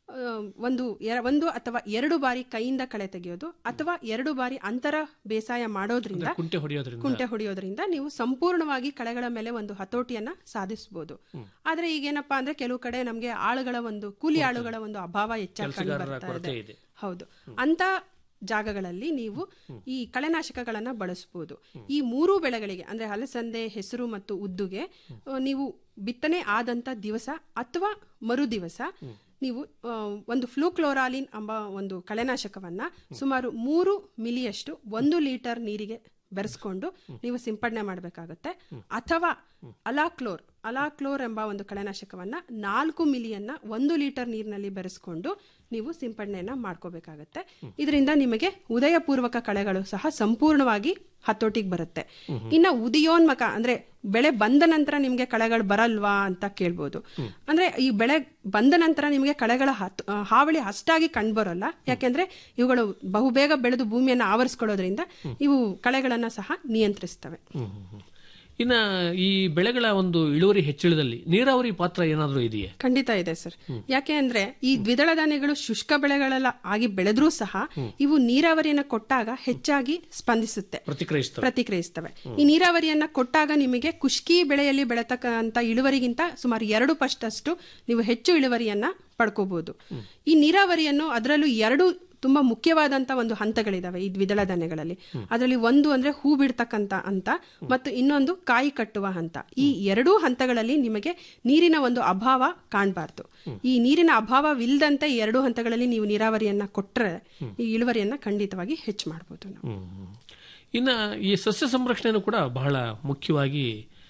F: ಆ, ಒಂದು ಎರ- ಒಂದು ಅಥವಾ ಎರಡು ಬಾರಿ ಕೈಯಿಂದ ಕಳೆ ತೆಗೆಯೋದು ಅಥವಾ ಎರಡು ಬಾರಿ ಅಂತರ ಬೇಸಾಯ ಮಾಡೋದ್ರಿಂದ
E: ಅಂದ್ರೆ ಕುಂಟೆ ಹೊಡೆಯೋದ್ರಿಂದ
F: ಕುಂಟೆ ಹೊಡೆಯೋದ್ರಿಂದ ನೀವು ಸಂಪೂರ್ಣವಾಗಿ ಕಳೆಗಳ ಮೇಲೆ ಒಂದು ಹತೋಟಿಯನ್ನ ಸಾಧಿಸಬಹುದು ಆದ್ರೆ ಈಗೇನಪ್ಪಾ ಅಂದ್ರೆ ಕೆಲವು ಕಡೆ ನಮಗೆ ಆಳುಗಳ ಒಂದು ಕೂಲಿ ಆಳುಗಳ ಒಂದು ಅಭಾವ ಹೆಚ್ಚಾಗಿ ಕಂಡು
E: ಕೆಲಸಗಾರರ
F: ಬರ್ತಾ
E: ಕೊರತೆ
F: ಇದೆ
E: ಇದೆ
F: ಹೌದು ಅಂತ ಜಾಗಗಳಲ್ಲಿ ನೀವು ಈ ಕಳೆನಾಶಕಗಳನ್ನ ಬಳಸಬಹುದು ಈ ಮೂರು ಬೆಳೆಗಳಿಗೆ ಅಂದ್ರೆ ಅಲಸಂದೆ ಹೆಸರು ಮತ್ತು ಉದ್ದುಗೆ ಆ, ನೀವು ಬಿತ್ತನೆ ಆದಂತ ದಿವಸ ಅಥವಾ ಮರು ದಿವಸ ನೀವು ಆ, ಒಂದು ಫ್ಲೂಕ್ಲೋರಾಲಿನ್ ಎಂಬ ಒಂದು ಕಳೆನಾಶಕವನ್ನ ಸುಮಾರು ಮೂರು ಮಿಲಿಯಷ್ಟು ಒಂದು ಲೀಟರ್ ನೀರಿಗೆ ಬೆರೆಸ್ಕೊಂಡು ನೀವು ಸಿಂಪಡಣೆ ಮಾಡಬೇಕಾಗುತ್ತೆ ಅಥವಾ ಅಲಾಕ್ಲೋರ್ ಅಲಾಕ್ಲೋರ್ ಎಂಬ ಒಂದು ಕಳೆನಾಶಕವನ್ನ ನಾಲ್ಕು ಮಿಲಿಯನ್ನ ಒಂದು ಲೀಟರ್ ನೀರಿನಲ್ಲಿ ಬೆರೆಸ್ಕೊಂಡು ನೀವು ಸಿಂಪಡಣೆಯನ್ನ ಮಾಡ್ಕೋಬೇಕಾಗತ್ತೆ ಇದರಿಂದ ನಿಮಗೆ ಉದಯಪೂರ್ವಕ ಕಳೆಗಳು ಸಹ ಸಂಪೂರ್ಣವಾಗಿ ಹತೋಟಿಗೆ ಬರುತ್ತೆ ಇನ್ನ ಉದಯೋನ್ಮಕ ಅಂದ್ರೆ ಬೆಳೆ ಬಂದ ನಂತರ ನಿಮ್ಗೆ ಕಳೆಗಳು ಬರಲ್ವಾ ಅಂತ ಕೇಳ್ಬೋದು ಅಂದ್ರೆ ಈ ಬೆಳೆ ಬಂದ ನಂತರ ನಿಮಗೆ ಕಳೆಗಳ ಹತ್- ಆ, ಹಾವಳಿ ಅಷ್ಟಾಗಿ ಕಂಡುಬರೋಲ್ಲ ಯಾಕೆಂದ್ರೆ ಇವುಗಳು ಬಹುಬೇಗ ಬೆಳೆದು ಭೂಮಿಯನ್ನು ಆವರಿಸ್ಕೊಳ್ಳೋದ್ರಿಂದ ಇವು ಕಳೆಗಳನ್ನ ಸಹ ನಿಯಂತ್ರಿಸ್ತವೆ
E: ಹ್ಮ್, ಹ್ಮ್, ಹ್ಮ್. ಇನ್ನ ಈ ಬೆಳೆಗಳ ಒಂದು ಇಳುವರಿ ಹೆಚ್ಚಳದಲ್ಲಿ ನೀರಾವರಿ ಪಾತ್ರ ಏನಾದರೂ ಇದೆಯೇ
F: ಖಂಡಿತ ಇದೆ ಸರ್ ಯಾಕೆ ಅಂದ್ರೆ ಈ ದ್ವಿದಳ ಧಾನ್ಯಗಳು ಶುಷ್ಕ ಬೆಳೆಗಳೆಲ್ಲ ಆಗಿ ಬೆಳೆದ್ರೂ ಸಹ ಇವು ನೀರಾವರಿಯನ್ನ ಕೊಟ್ಟಾಗ ಹೆಚ್ಚಾಗಿ ಸ್ಪಂದಿಸುತ್ತೆ
E: ಪ್ರತಿಕ್ರಿಯಿಸ್ತವೆ
F: ಪ್ರತಿಕ್ರಿಯಿಸ್ತವೆ ಈ ನೀರಾವರಿಯನ್ನ ಕೊಟ್ಟಾಗ ನಿಮಗೆ ಕುಷ್ಕಿ ಬೆಳೆಯಲ್ಲಿ ಬೆಳೆತಕ್ಕಂತ ಇಳುವರಿಗಿಂತ ಸುಮಾರು ಎರಡು ಪಷ್ಟಷ್ಟು ನೀವು ಹೆಚ್ಚು ಇಳುವರಿಯನ್ನ ಪಡ್ಕೋಬಹುದು ಈ ನೀರಾವರಿಯನ್ನು ಅದರಲ್ಲೂ ಎರಡು ತುಂಬಾ ಮುಖ್ಯವಾದಂತ ಒಂದು ಹಂತಗಳಿದಾವೆ ಈ ದ್ವಿದಳ ಧಾನ್ಯಗಳಲ್ಲಿ ಅದರಲ್ಲಿ ಒಂದು ಅಂದ್ರೆ ಹೂ ಬಿಡ್ತಕ್ಕಂತ ಹಂತ ಮತ್ತು ಇನ್ನೊಂದು ಕಾಯಿ ಕಟ್ಟುವ ಹಂತ ಈ ಎರಡೂ ಹಂತಗಳಲ್ಲಿ ನಿಮಗೆ ನೀರಿನ ಒಂದು ಅಭಾವ ಕಾಣಬಾರ್ದು ಈ ನೀರಿನ ಅಭಾವವಿಲ್ಲದಂತೆ ಈ ಎರಡೂ ಹಂತಗಳಲ್ಲಿ ನೀವು ನೀರಾವರಿಯನ್ನ ಕೊಟ್ಟರೆ ಈ ಇಳುವರಿಯನ್ನ ಖಂಡಿತವಾಗಿ ಹೆಚ್ಚು ಮಾಡಬಹುದು ನಾವು
E: ಹ್ಮ್, ಹ್ಮ್. ಇನ್ನ ಈ ಸಸ್ಯ ಸಂರಕ್ಷಣೆನೂ ಕೂಡ ಬಹಳ ಮುಖ್ಯವಾಗಿ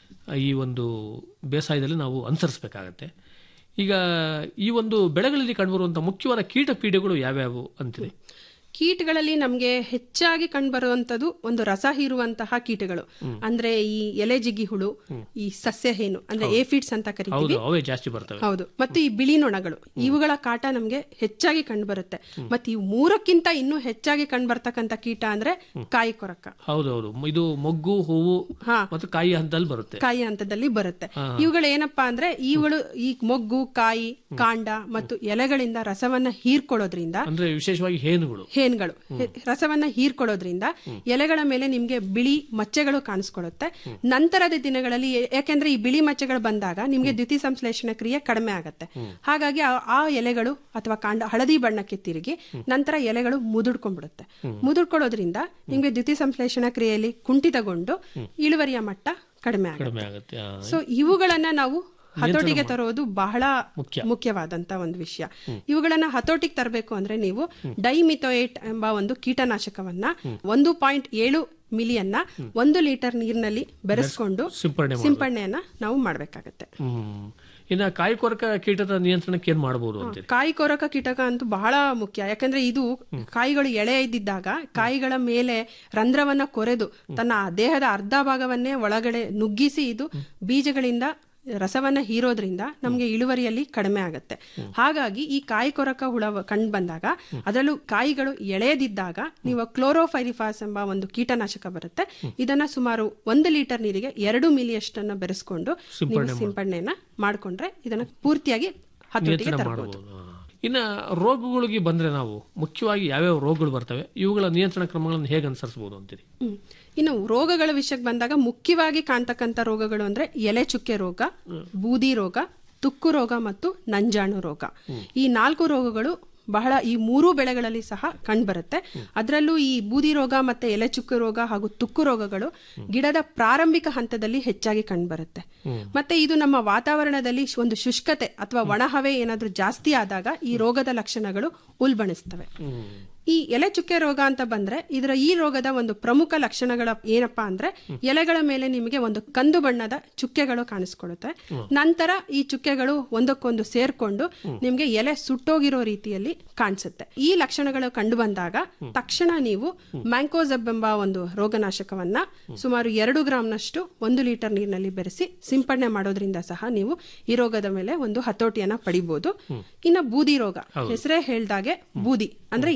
E: ಈ ಒಂದು ಬೇಸಾಯದಲ್ಲಿ ನಾವು ಅನುಸರಿಸಬೇಕಾಗತ್ತೆ ಈಗ ಈ ಒಂದು ಬೆಳೆಗಳಲ್ಲಿ ಕಂಡುಬರುವಂತಹ ಮುಖ್ಯವಾದ ಕೀಟ ಪೀಡೆಗಳು ಯಾವ್ಯಾವು ಅಂತೀರಿ
F: ಕೀಟಗಳಲ್ಲಿ ನಮಗೆ ಹೆಚ್ಚಾಗಿ ಕಂಡುಬರುವಂತದ್ದು ಒಂದು ರಸ ಹೀರುವಂತಹ ಕೀಟಗಳು ಅಂದ್ರೆ ಈ ಎಲೆ ಜಿಗಿ ಹುಳು ಈ ಸಸ್ಯ ಹೇನು ಅಂದ್ರೆ ಏಫಿಡ್ಸ್ ಅಂತ
E: ಹೌದು
F: ಕರಿತೀವಿ
E: ಅವೇ ಜಾಸ್ತಿ ಬರ್ತವೆ
F: ಹೌದು ಮತ್ತು ಈ ಬಿಳಿ ನೊಣಗಳು ಇವುಗಳ ಕಾಟ ನಮಗೆ ಹೆಚ್ಚಾಗಿ ಕಂಡುಬರುತ್ತೆ ಮತ್ತೆ ಈ ಮೂರಕ್ಕಿಂತ ಇನ್ನೂ ಹೆಚ್ಚಾಗಿ ಕಂಡುಬರ್ತಕ್ಕಂಥ ಕೀಟ ಅಂದ್ರೆ ಕಾಯಿ ಕೊರಕ
E: ಹೌದು ಹೌದು ಇದು ಮೊಗ್ಗು ಹೂವು
F: ಹಾ.
E: ಮತ್ತು ಕಾಯಿ ಹಂತದಲ್ಲಿ ಬರುತ್ತೆ
F: ಕಾಯಿ ಹಂತದಲ್ಲಿ ಬರುತ್ತೆ ಇವುಗಳು ಏನಪ್ಪಾ ಅಂದ್ರೆ ಇವುಗಳು ಈ ಮೊಗ್ಗು ಕಾಯಿ ಕಾಂಡ ಮತ್ತು ಎಲೆಗಳಿಂದ ರಸವನ್ನ ಹೀರ್ಕೊಳ್ಳೋದ್ರಿಂದ
E: ಅಂದ್ರೆ ವಿಶೇಷವಾಗಿ ಹೇನುಗಳು
F: ಹೇನ್ಗಳು ಹೆ- ರಸವನ್ನ ಹೀರ್ಕೊಳ್ಳೋದ್ರಿಂದ ಎಲೆಗಳ ಮೇಲೆ ನಿಮ್ಗೆ ಬಿಳಿ ಮಚ್ಚೆಗಳು ಕಾಣಿಸ್ಕೊಳ್ಳುತ್ತೆ ನಂತರದ ದಿನಗಳಲ್ಲಿ ಯಾ- ಯಾಕೆಂದ್ರೆ ಈ ಬಿಳಿ ಮಚ್ಚೆಗಳು ಬಂದಾಗ ನಿಮ್ಗೆ ದ್ಯುತಿ ಸಂಶ್ಲೇಷಣ ಕ್ರಿಯೆ ಕಡಿಮೆ ಆಗತ್ತೆ ಹಾಗಾಗಿ ಆ- ಆ ಎಲೆಗಳು ಅಥವಾ ಕಾಂಡ ಹಳದಿ ಬಣ್ಣಕ್ಕೆ ತಿರುಗಿ ನಂತರ ಎಲೆಗಳು ಮುದುಡ್ಕೊಂಡ್ಬಿಡುತ್ತೆ ಮುದುಡ್ಕೊಳ್ಳೋದ್ರಿಂದ ನಿಮ್ಗೆ ದ್ಯುತಿ ಸಂಶ್ಲೇಷಣ ಕ್ರಿಯೆಯಲ್ಲಿ ಕುಂಠಿತಗೊಂಡು ಇಳುವರಿಯ ಮಟ್ಟ ಕಡಿಮೆ ಆಗುತ್ತೆ
E: ಕಡಿಮೆ ಆಗುತ್ತೆ ಆ,
F: ಸೊ ಇವುಗಳನ್ನ ನಾವು ಹತೋಟಿಗೆ ತರೋದು ಬಹಳ
E: ಮುಖ್ಯ.
F: ಮುಖ್ಯವಾದಂತ ಒಂದು ವಿಷಯ ಇವುಗಳನ್ನ ಹತೋಟಿಗೆ ತರಬೇಕು ಅಂದ್ರೆ ನೀವು ಡೈಮಿಥೋಯೇಟ್ ಎಂಬ ಒಂದು ಕೀಟನಾಶಕವನ್ನ ಒಂದು ಪಾಯಿಂಟ್ ಏಳು ಮಿಲಿಯನ್ನ ಒಂದು ಲೀಟರ್ ನೀರಿನಲ್ಲಿ ಬೆರೆಸ್ಕೊಂಡು
E: ಸಿಂಪರಣೆ ಮಾಡ್ಬೇಕು.
F: ಸಿಂಪಡಣೆಯನ್ನ ನಾವು ಮಾಡಬೇಕಾಗತ್ತೆ
E: ಹ್ಮ್ ಇನ್ನ ಕಾಯಿ ಕೊರಕ ಕೀಟದ ನಿಯಂತ್ರಣಕ್ಕೆ ಏನ್ ಮಾಡಬಹುದು ಅಂತೀರಿ
F: ಕಾಯಿ ಕೊರಕ ಕೀಟಕ ಅಂತೂ ಬಹಳ ಮುಖ್ಯ ಯಾಕಂದ್ರೆ ಇದು ಕಾಯಿಗಳು ಎಳೆ ಇದ್ದಿದ್ದಾಗ ಕಾಯಿಗಳ ಮೇಲೆ ರಂಧ್ರವನ್ನ ಕೊರೆದು ತನ್ನ ದೇಹದ ಅರ್ಧ ಭಾಗವನ್ನೇ ಒಳಗಡೆ ನುಗ್ಗಿಸಿ ಇದು ಬೀಜಗಳಿಂದ ರಸವನ್ನ ಹೀರೋದ್ರಿಂದ ನಮಗೆ ಇಳುವರಿಯಲ್ಲಿ ಕಡಿಮೆ ಆಗುತ್ತೆ ಹಾಗಾಗಿ ಈ ಕಾಯಿ ಕೊರಕ ಹುಳ ಕಂಡು ಬಂದಾಗ ಅದರಲ್ಲೂ ಕಾಯಿಗಳು ಎಳೆಯದಿದ್ದಾಗ ನೀವು ಕ್ಲೋರೋಫೈರಿಫಾಸ್ ಎಂಬ ಒಂದು ಕೀಟನಾಶಕ ಬರುತ್ತೆ ಇದನ್ನ ಸುಮಾರು ಒಂದು ಲೀಟರ್ ನೀರಿಗೆ ಎರಡು ಮಿಲಿಯಷ್ಟನ್ನ ಬೆರೆಸ್ಕೊಂಡು ನೀವು ಸಿಂಪಡಣೆಯನ್ನ ಮಾಡ್ಕೊಂಡ್ರೆ ಇದನ್ನ ಪೂರ್ತಿಯಾಗಿ ಹತೋಟಿಗೆ
E: ನಿಯಂತ್ರಣ
F: ತರಬಹುದು
E: ಮಾಡಬಹುದು ಇನ್ನ ರೋಗಗಳಿಗೆ ಬಂದ್ರೆ ನಾವು ಮುಖ್ಯವಾಗಿ ಯಾವ್ಯಾವ ರೋಗಗಳು ಬರ್ತವೆ ಇವುಗಳ ನಿಯಂತ್ರಣ ಕ್ರಮಗಳನ್ನು ಹೇಗೆ ಅನುಸರಿಸಬಹುದು ಅಂತೀರಿ
F: ಹ್ಮ್. ಇನ್ನು ರೋಗಗಳ ವಿಷಯಕ್ಕೆ ಬಂದಾಗ ಮುಖ್ಯವಾಗಿ ಕಾಣ್ತಕ್ಕಂಥ ರೋಗಗಳು ಅಂದ್ರೆ ಎಲೆ ಚುಕ್ಕೆ ರೋಗ ಬೂದಿ ರೋಗ ತುಕ್ಕು ರೋಗ ಮತ್ತು ನಂಜಾಣು ರೋಗ ಈ ನಾಲ್ಕು ರೋಗಗಳು ಬಹಳ ಈ ಮೂರೂ ಬೆಳೆಗಳಲ್ಲಿ ಸಹ ಕಂಡುಬರುತ್ತೆ ಅದರಲ್ಲೂ ಈ ಬೂದಿ ರೋಗ ಮತ್ತೆ ಎಲೆ ಚುಕ್ಕೆ ರೋಗ ಹಾಗೂ ತುಕ್ಕು ರೋಗಗಳು ಗಿಡದ ಪ್ರಾರಂಭಿಕ ಹಂತದಲ್ಲಿ ಹೆಚ್ಚಾಗಿ ಕಂಡುಬರುತ್ತೆ ಮತ್ತೆ ಇದು ನಮ್ಮ ವಾತಾವರಣದಲ್ಲಿ ಒಂದು ಶುಷ್ಕತೆ ಅಥವಾ ಒಣಹವೆ ಏನಾದ್ರೂ ಜಾಸ್ತಿ ಆದಾಗ ಈ ರೋಗದ ಲಕ್ಷಣಗಳು ಉಲ್ಬಣಿಸ್ತವೆ ಈ ಎಲೆ ಚುಕ್ಕೆ ರೋಗ ಅಂತ ಬಂದ್ರೆ ಇದರ ಈ ರೋಗದ ಒಂದು ಪ್ರಮುಖ ಲಕ್ಷಣಗಳ ಏನಪ್ಪಾ ಅಂದ್ರೆ ಎಲೆಗಳ ಮೇಲೆ ನಿಮಗೆ ಒಂದು ಕಂದು ಬಣ್ಣದ ಚುಕ್ಕೆಗಳು ಕಾಣಿಸ್ಕೊಳ್ಳುತ್ತೆ ನಂತರ ಈ ಚುಕ್ಕೆಗಳು ಒಂದಕ್ಕೊಂದು ಸೇರ್ಕೊಂಡು ನಿಮ್ಗೆ ಎಲೆ ಸುಟ್ಟೋಗಿರೋ ರೀತಿಯಲ್ಲಿ ಕಾಣಿಸುತ್ತೆ ಈ ಲಕ್ಷಣಗಳು ಕಂಡು ಬಂದಾಗ ತಕ್ಷಣ ನೀವು ಮ್ಯಾಂಕೋಸಬ್ ಎಂಬ ಒಂದು ರೋಗನಾಶಕವನ್ನ ಸುಮಾರು ಎರಡು ಗ್ರಾಂನಷ್ಟು ಒಂದು ಲೀಟರ್ ನೀರಿನಲ್ಲಿ ಬೆರೆಸಿ ಸಿಂಪಡಣೆ ಮಾಡೋದ್ರಿಂದ ಸಹ ನೀವು ಈ ರೋಗದ ಮೇಲೆ ಒಂದು ಹತೋಟಿಯನ್ನ ಪಡಿಬಹುದು ಇನ್ನ ಬೂದಿ ರೋಗ ಹೆಸರೇ ಹೇಳ್ದಾಗೆ ಬೂದಿ ಅಂದ್ರೆ ಎಲೆಗಳ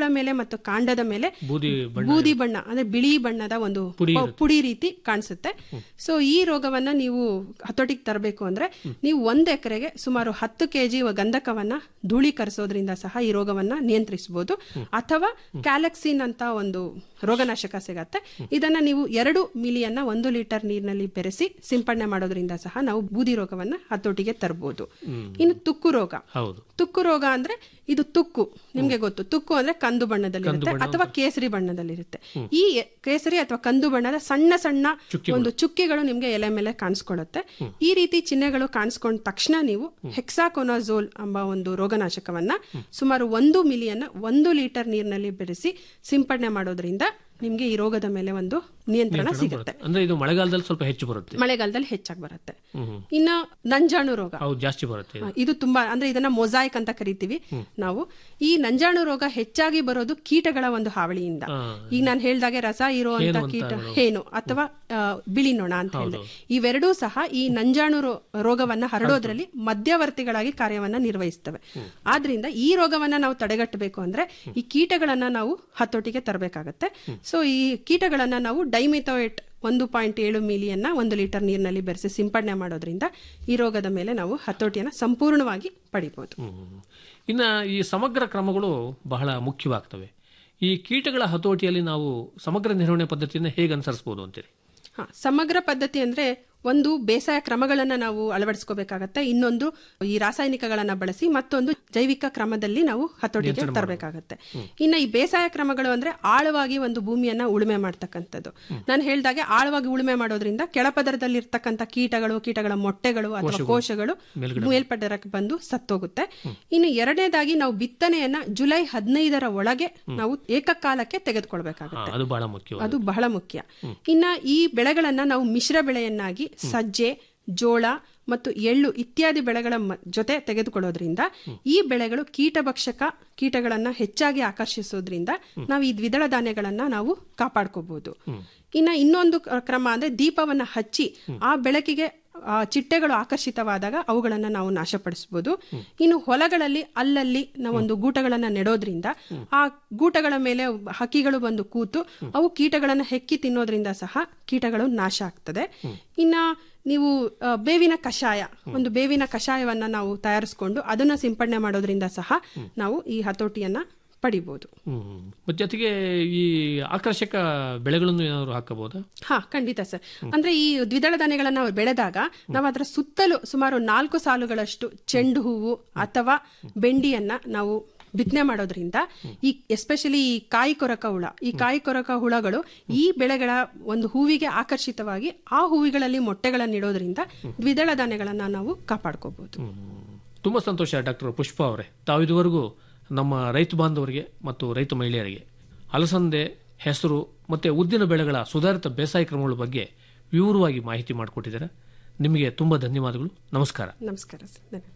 F: ಮೇಲೆ ಮತ್ತು ಕಾಂಡದ ಮೇಲೆ
E: ಬೂದಿ ಬಣ್ಣ
F: ಬೂದಿ ಬಣ್ಣ ಅಂದ್ರೆ ಬಿಳಿ ಬಣ್ಣದ ಒಂದು
E: ಪುಡಿ
F: ಪ- ಪುಡಿ ರೀತಿ ಕಾಣಿಸುತ್ತೆ ಸೊ ಈ ರೋಗವನ್ನ ನೀವು ಹತೋಟಿಗೆ ತರಬೇಕು ಅಂದ್ರೆ ನೀವು ಒಂದ್ ಎಕರೆಗೆ ಸುಮಾರು ಹತ್ತು ಕೆಜಿ ಗಂಧಕವನ್ನ ಧೂಳೀಕರಿಸೋದ್ರಿಂದ ಸಹ ಈ ರೋಗವನ್ನ ನಿಯಂತ್ರಿಸಬಹುದು ಅಥವಾ ಕ್ಯಾಲೆಕ್ಸಿನ್ ಅಂತ ಒಂದು ರೋಗನಾಶಕ ಸಿಗತ್ತೆ ಇದನ್ನ ನೀವು ಎರಡು ಮಿಲಿಯನ್ನ ಒಂದು ಲೀಟರ್ ನೀರಿನಲ್ಲಿ ಬೆರೆಸಿ ಸಿಂಪಡಣೆ ಮಾಡೋದ್ರಿಂದ ಸಹ ನಾವು ಬೂದಿ ರೋಗವನ್ನ ಹತೋಟಿಗೆ ತರಬಹುದು ಇನ್ನು ತುಕ್ಕು ರೋಗ
E: ಹೌದು
F: ತುಕ್ಕು ರೋಗ ಅಂದ್ರೆ ಇದು ತುಕ್ಕು ನಿಮ್ಗೆ ಗೊತ್ತು ತುಕ್ಕು ಅಂದ್ರೆ ಕಂದು ಬಣ್ಣದಲ್ಲಿರುತ್ತೆ
E: ಬಣ್ಣ
F: ಅಥವಾ ಕೇಸರಿ ಬಣ್ಣದಲ್ಲಿರುತ್ತೆ ಈ ಎ- ಕೇಸರಿ ಅಥವಾ ಕಂದು ಬಣ್ಣದ ಸಣ್ಣ ಸಣ್ಣ ಒಂದು ಚುಕ್ಕಿಗಳು ನಿಮ್ಗೆ ಎಲೆ ಮೇಲೆ ಕಾಣಿಸ್ಕೊಳ್ಳುತ್ತೆ ಈ ರೀತಿ ಚಿಹ್ನೆಗಳು ಕಾಣಿಸ್ಕೊಂಡ ತಕ್ಷಣ ನೀವು ಹೆಕ್ಸಾಕೊನಾಜೋಲ್ ಎಂಬ ಒಂದು ರೋಗನಾಶಕವನ್ನ ಸುಮಾರು ಒಂದು ಮಿಲಿಯನ್ನ ಒಂದು ಲೀಟರ್ ನೀರಿನಲ್ಲಿ ಬೆರೆಸಿ ಸಿಂಪಡಣೆ ಮಾಡೋದ್ರಿಂದ ನಿಮ್ಗೆ ಈ ರೋಗದ ಮೇಲೆ ಒಂದು ನಿಯಂತ್ರಣ ಸಿಗುತ್ತೆ
E: ಅಂದ್ರೆ ಇದು ಮಳೆಗಾಲದಲ್ಲಿ ಸ್ವಲ್ಪ ಹೆಚ್ಚು ಬರುತ್ತೆ
F: ಮಳೆಗಾಲದಲ್ಲಿ ಹೆಚ್ಚಾಗಿ ಬರುತ್ತೆ
E: ಹ್ಮ್.
F: ಇನ್ನ ನಂಜಾಣು ರೋಗ
E: ಹೌದು ಜಾಸ್ತಿ ಬರುತ್ತೆ ಇದು.
F: ಹ, ಇದು ತುಂಬಾ ಅಂದ್ರೆ ಇದನ್ನ ಮೊಸಾಯಿಕ್ ಅಂತ ಕರಿತೀವಿ ನಾವು ಈ ನಂಜಾಣು ರೋಗ ಹೆಚ್ಚಾಗಿ ಬರೋದು ಕೀಟಗಳ ಒಂದು ಹಾವಳಿಯಿಂದ
E: ಹಾ.
F: ಈಗ ನಾನು ಹೇಳ್ದಾಗೆ ರಸ ಇರುವಂತ
E: ಹೇನು ಅಂತ
F: ಕೀಟ
E: ಹೇಳು.
F: ಹೇನು ಅಥವಾ ಆ, ಬಿಳಿ ನೊಣ ಅಂತ ಹೇಳಿದೆ ಇವೆರಡೂ ಸಹ ಈ ನಂಜಾಣು ರೋ- ರೋಗವನ್ನ ಹರಡೋದ್ರಲ್ಲಿ ಮಧ್ಯವರ್ತಿಗಳಾಗಿ ಕಾರ್ಯವನ್ನ ನಿರ್ವಹಿಸ್ತವೆ ಆದ್ರಿಂದ ಈ ರೋಗವನ್ನ ನಾವು ತಡೆಗಟ್ಟಬೇಕು ಅಂದ್ರೆ ಈ ಕೀಟಗಳನ್ನ ನಾವು ಹತೋಟಿಗೆ ತರಬೇಕಾಗತ್ತೆ ಸೊ ಈ ಕೀಟಗಳನ್ನ ನಾವು ಡೈಮಿಥೋಯೇಟ್ ಒಂದು ಪಾಯಿಂಟ್ ಏಳು ಮಿಲಿಯನ್ನ ಒಂದು ಲೀಟರ್ ನೀರಿನಲ್ಲಿ ಬೆರೆಸಿ ಸಿಂಪಡಣೆ ಮಾಡೋದ್ರಿಂದ ಈ ರೋಗದ ಮೇಲೆ ನಾವು ಹತೋಟಿಯನ್ನು ಸಂಪೂರ್ಣವಾಗಿ ಪಡಿಬಹುದು
E: ಹ್ಮ್. ಇನ್ನ ಈ ಸಮಗ್ರ ಕ್ರಮಗಳು ಬಹಳ ಮುಖ್ಯವಾಗ್ತವೆ ಈ ಕೀಟಗಳ ಹತೋಟಿಯಲ್ಲಿ ನಾವು ಸಮಗ್ರ ನಿರ್ವಹಣೆ ಪದ್ಧತಿಯನ್ನು ಹೇಗೆ ಅನುಸರಿಸಬಹುದು ಅಂತೀರಿ
F: ಹಾ, ಸಮಗ್ರ ಪದ್ಧತಿ ಅಂದ್ರೆ ಒಂದು ಬೇಸಾಯ ಕ್ರಮಗಳನ್ನ ನಾವು ಅಳವಡಿಸ್ಕೋಬೇಕಾಗತ್ತೆ ಇನ್ನೊಂದು ಈ ರಾಸಾಯನಿಕಗಳನ್ನ ಬಳಸಿ ಮತ್ತೊಂದು ಜೈವಿಕ ಕ್ರಮದಲ್ಲಿ ನಾವು ಹತೋಟಿಗೆ ತರಬೇಕಾಗತ್ತೆ ಇನ್ನ ಈ ಬೇಸಾಯ ಕ್ರಮಗಳು ಅಂದ್ರೆ ಆಳವಾಗಿ ಒಂದು ಭೂಮಿಯನ್ನ ಉಳುಮೆ ಮಾಡ್ತಕ್ಕಂಥದ್ದು ನಾನು ಹೇಳ್ದಾಗೆ ಆಳವಾಗಿ ಉಳುಮೆ ಮಾಡೋದ್ರಿಂದ ಕೆಳಪದರದಲ್ಲಿ ಇರ್ತಕ್ಕಂಥ ಕೀಟಗಳು ಕೀಟಗಳ ಮೊಟ್ಟೆಗಳು ಅಥವಾ ಕೋಶಗಳು ಮೇಲ್ಪದರಕ್ಕೆ ಬಂದು ಸತ್ತೋಗುತ್ತೆ ಇನ್ನು ಎರಡನೇದಾಗಿ ನಾವು ಬಿತ್ತನೆಯನ್ನ ಜುಲೈ ಹದಿನೈದರ ಒಳಗೆ ನಾವು ಏಕಕಾಲಕ್ಕೆ ತೆಗೆದುಕೊಳ್ಬೇಕಾಗುತ್ತೆ
E: ಹಾ, ಅದು ಬಹಳ ಮುಖ್ಯವಾದ
F: ಅದು ಬಹಳ ಮುಖ್ಯ ಇನ್ನ ಈ ಬೆಳೆಗಳನ್ನ ನಾವು ಮಿಶ್ರ ಬೆಳೆಯನ್ನಾಗಿ ಸಜ್ಜೆ ಜೋಳ ಮತ್ತು ಎಳ್ಳು ಇತ್ಯಾದಿ ಬೆಳೆಗಳ ಮ- ಜೊತೆ ತೆಗೆದುಕೊಳ್ಳೋದ್ರಿಂದ ಈ ಬೆಳೆಗಳು ಕೀಟಭಕ್ಷಕ ಕೀಟಗಳನ್ನ ಹೆಚ್ಚಾಗಿ ಆಕರ್ಷಿಸೋದ್ರಿಂದ ನಾವು ಈ ದ್ವಿದಳ ಧಾನ್ಯಗಳನ್ನ ನಾವು ಕಾಪಾಡ್ಕೋಬಹುದು ಇನ್ನ ಇನ್ನೊಂದು ಕ- ಕ್ರಮ ಅಂದ್ರೆ ದೀಪವನ್ನ ಹಚ್ಚಿ ಆ ಬೆಳಕಿಗೆ ಆ ಚಿಟ್ಟೆಗಳು ಆಕರ್ಷಿತವಾದಾಗ ಅವುಗಳನ್ನ ನಾವು ನಾಶಪಡಿಸಬಹುದು ಇನ್ನು ಹೊಲಗಳಲ್ಲಿ ಅಲ್ಲಲ್ಲಿ ನಾವೊಂದು ಗೂಟಗಳನ್ನ ನೆಡೋದ್ರಿಂದ ಆ ಗೂಟಗಳ ಮೇಲೆ ಹಕ್ಕಿಗಳು ಬಂದು ಕೂತು ಅವು ಕೀಟಗಳನ್ನ ಹೆಕ್ಕಿ ತಿನ್ನೋದ್ರಿಂದ ಸಹ ಕೀಟಗಳು ನಾಶ ಆಗ್ತದೆ ಇನ್ನ ನೀವು ಆ, ಬೇವಿನ ಕಷಾಯ ಒಂದು ಬೇವಿನ ಕಷಾಯವನ್ನ ನಾವು ತಯಾರಿಸ್ಕೊಂಡು ಅದನ್ನ ಸಿಂಪಡಣೆ ಮಾಡೋದ್ರಿಂದ ಸಹ ನಾವು ಈ ಹತೋಟಿಯನ್ನ ಪಡಿಬಹುದು
E: ಹ್ಮ್ ಮತ್ತೆ ಜೊತೆಗೆ ಈ ಆಕರ್ಷಕ ಬೆಳೆಗಳನ್ನು ಏನಾದ್ರು ಹಾಕಬಹುದಾ
F: ಹಾ ಖಂಡಿತ ಸರ್ ಅಂದ್ರೆ ಈ ದ್ವಿದಳ ಧಾನ್ಯಗಳನ್ನ ನಾವು ಬೆಳೆದಾಗ ನಾವು ಅದರ ಸುತ್ತಲೂ ಸುಮಾರು ನಾಲ್ಕು ಸಾಲುಗಳಷ್ಟು ಚೆಂಡು ಹೂವು ಅಥವಾ ಬೆಂಡಿಯನ್ನ ನಾವು ಬಿತ್ತನೆ ಮಾಡೋದ್ರಿಂದ ಈ ಎಸ್ಪೆಷಲಿ ಈ ಕಾಯಿ ಕೊರಕ ಹುಳ ಈ ಕಾಯಿ ಕೊರಕ ಹುಳಗಳು ಈ ಬೆಳೆಗಳ ಒಂದು ಹೂವಿಗೆ ಆಕರ್ಷಿತವಾಗಿ ಆ ಹೂವಿಗಳಲ್ಲಿ ಮೊಟ್ಟೆಗಳನ್ನ ಇಡೋದ್ರಿಂದ ದ್ವಿದಳ ಧಾನ್ಯಗಳನ್ನ ನಾವು ಕಾಪಾಡ್ಕೋಬಹುದು
E: ತುಂಬಾ ಸಂತೋಷ ಡಾಕ್ಟರ್ ಪುಷ್ಪ ಅವರೇ ತಾವು ಇದುವರೆಗೂ ನಮ್ಮ ರೈತ ಬಾಂಧವರಿಗೆ ಮತ್ತು ರೈತ ಮಹಿಳೆಯರಿಗೆ ಅಲಸಂದೆ ಹೆಸರು ಮತ್ತೆ ಉದ್ದಿನ ಬೆಳೆಗಳ ಸುಧಾರಿತ ಬೇಸಾಯ ಕ್ರಮಗಳ ಬಗ್ಗೆ ವಿವರವಾಗಿ ಮಾಹಿತಿ ಮಾಡಿಕೊಟ್ಟಿದ್ದಾರೆ ನಿಮಗೆ ತುಂಬಾ ಧನ್ಯವಾದಗಳು ನಮಸ್ಕಾರ
F: ನಮಸ್ಕಾರ ಸರ್ ಧನ್ಯವಾದ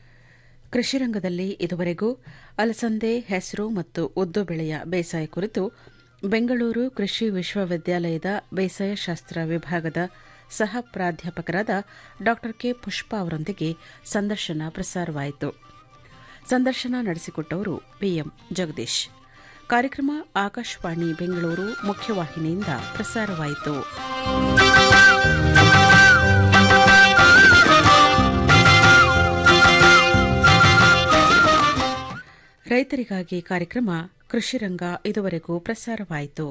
A: ಕೃಷಿ ರಂಗದಲ್ಲಿ ಇದುವರೆಗೂ ಅಲಸಂದೆ ಹೆಸರು ಮತ್ತು ಉದ್ದು ಬೆಳೆಯ ಬೇಸಾಯ ಕುರಿತು ಬೆಂಗಳೂರು ಕೃಷಿ ವಿಶ್ವವಿದ್ಯಾಲಯದ ಬೇಸಾಯ ಶಾಸ್ತ್ರ ವಿಭಾಗದ ಸಹ ಪ್ರಾಧ್ಯಾಪಕರಾದ ಡಾ ಕೆ ಪುಷ್ಪ ಅವರೊಂದಿಗೆ ಸಂದರ್ಶನ ಪ್ರಸಾರವಾಯಿತು ಸಂದರ್ಶನ ನಡೆಸಿಕೊಟ್ಟವರು ಪಿಎಂ ಜಗದೀಶ್ ಕಾರ್ಯಕ್ರಮ ಆಕಾಶವಾಣಿ ಬೆಂಗಳೂರು ಮುಖ್ಯವಾಹಿನಿಯಿಂದ ಪ್ರಸಾರವಾಯಿತು ರೈತರಿಗಾಗಿ ಕಾರ್ಯಕ್ರಮ ಕೃಷಿರಂಗ ಇದುವರೆಗೂ ಪ್ರಸಾರವಾಯಿತು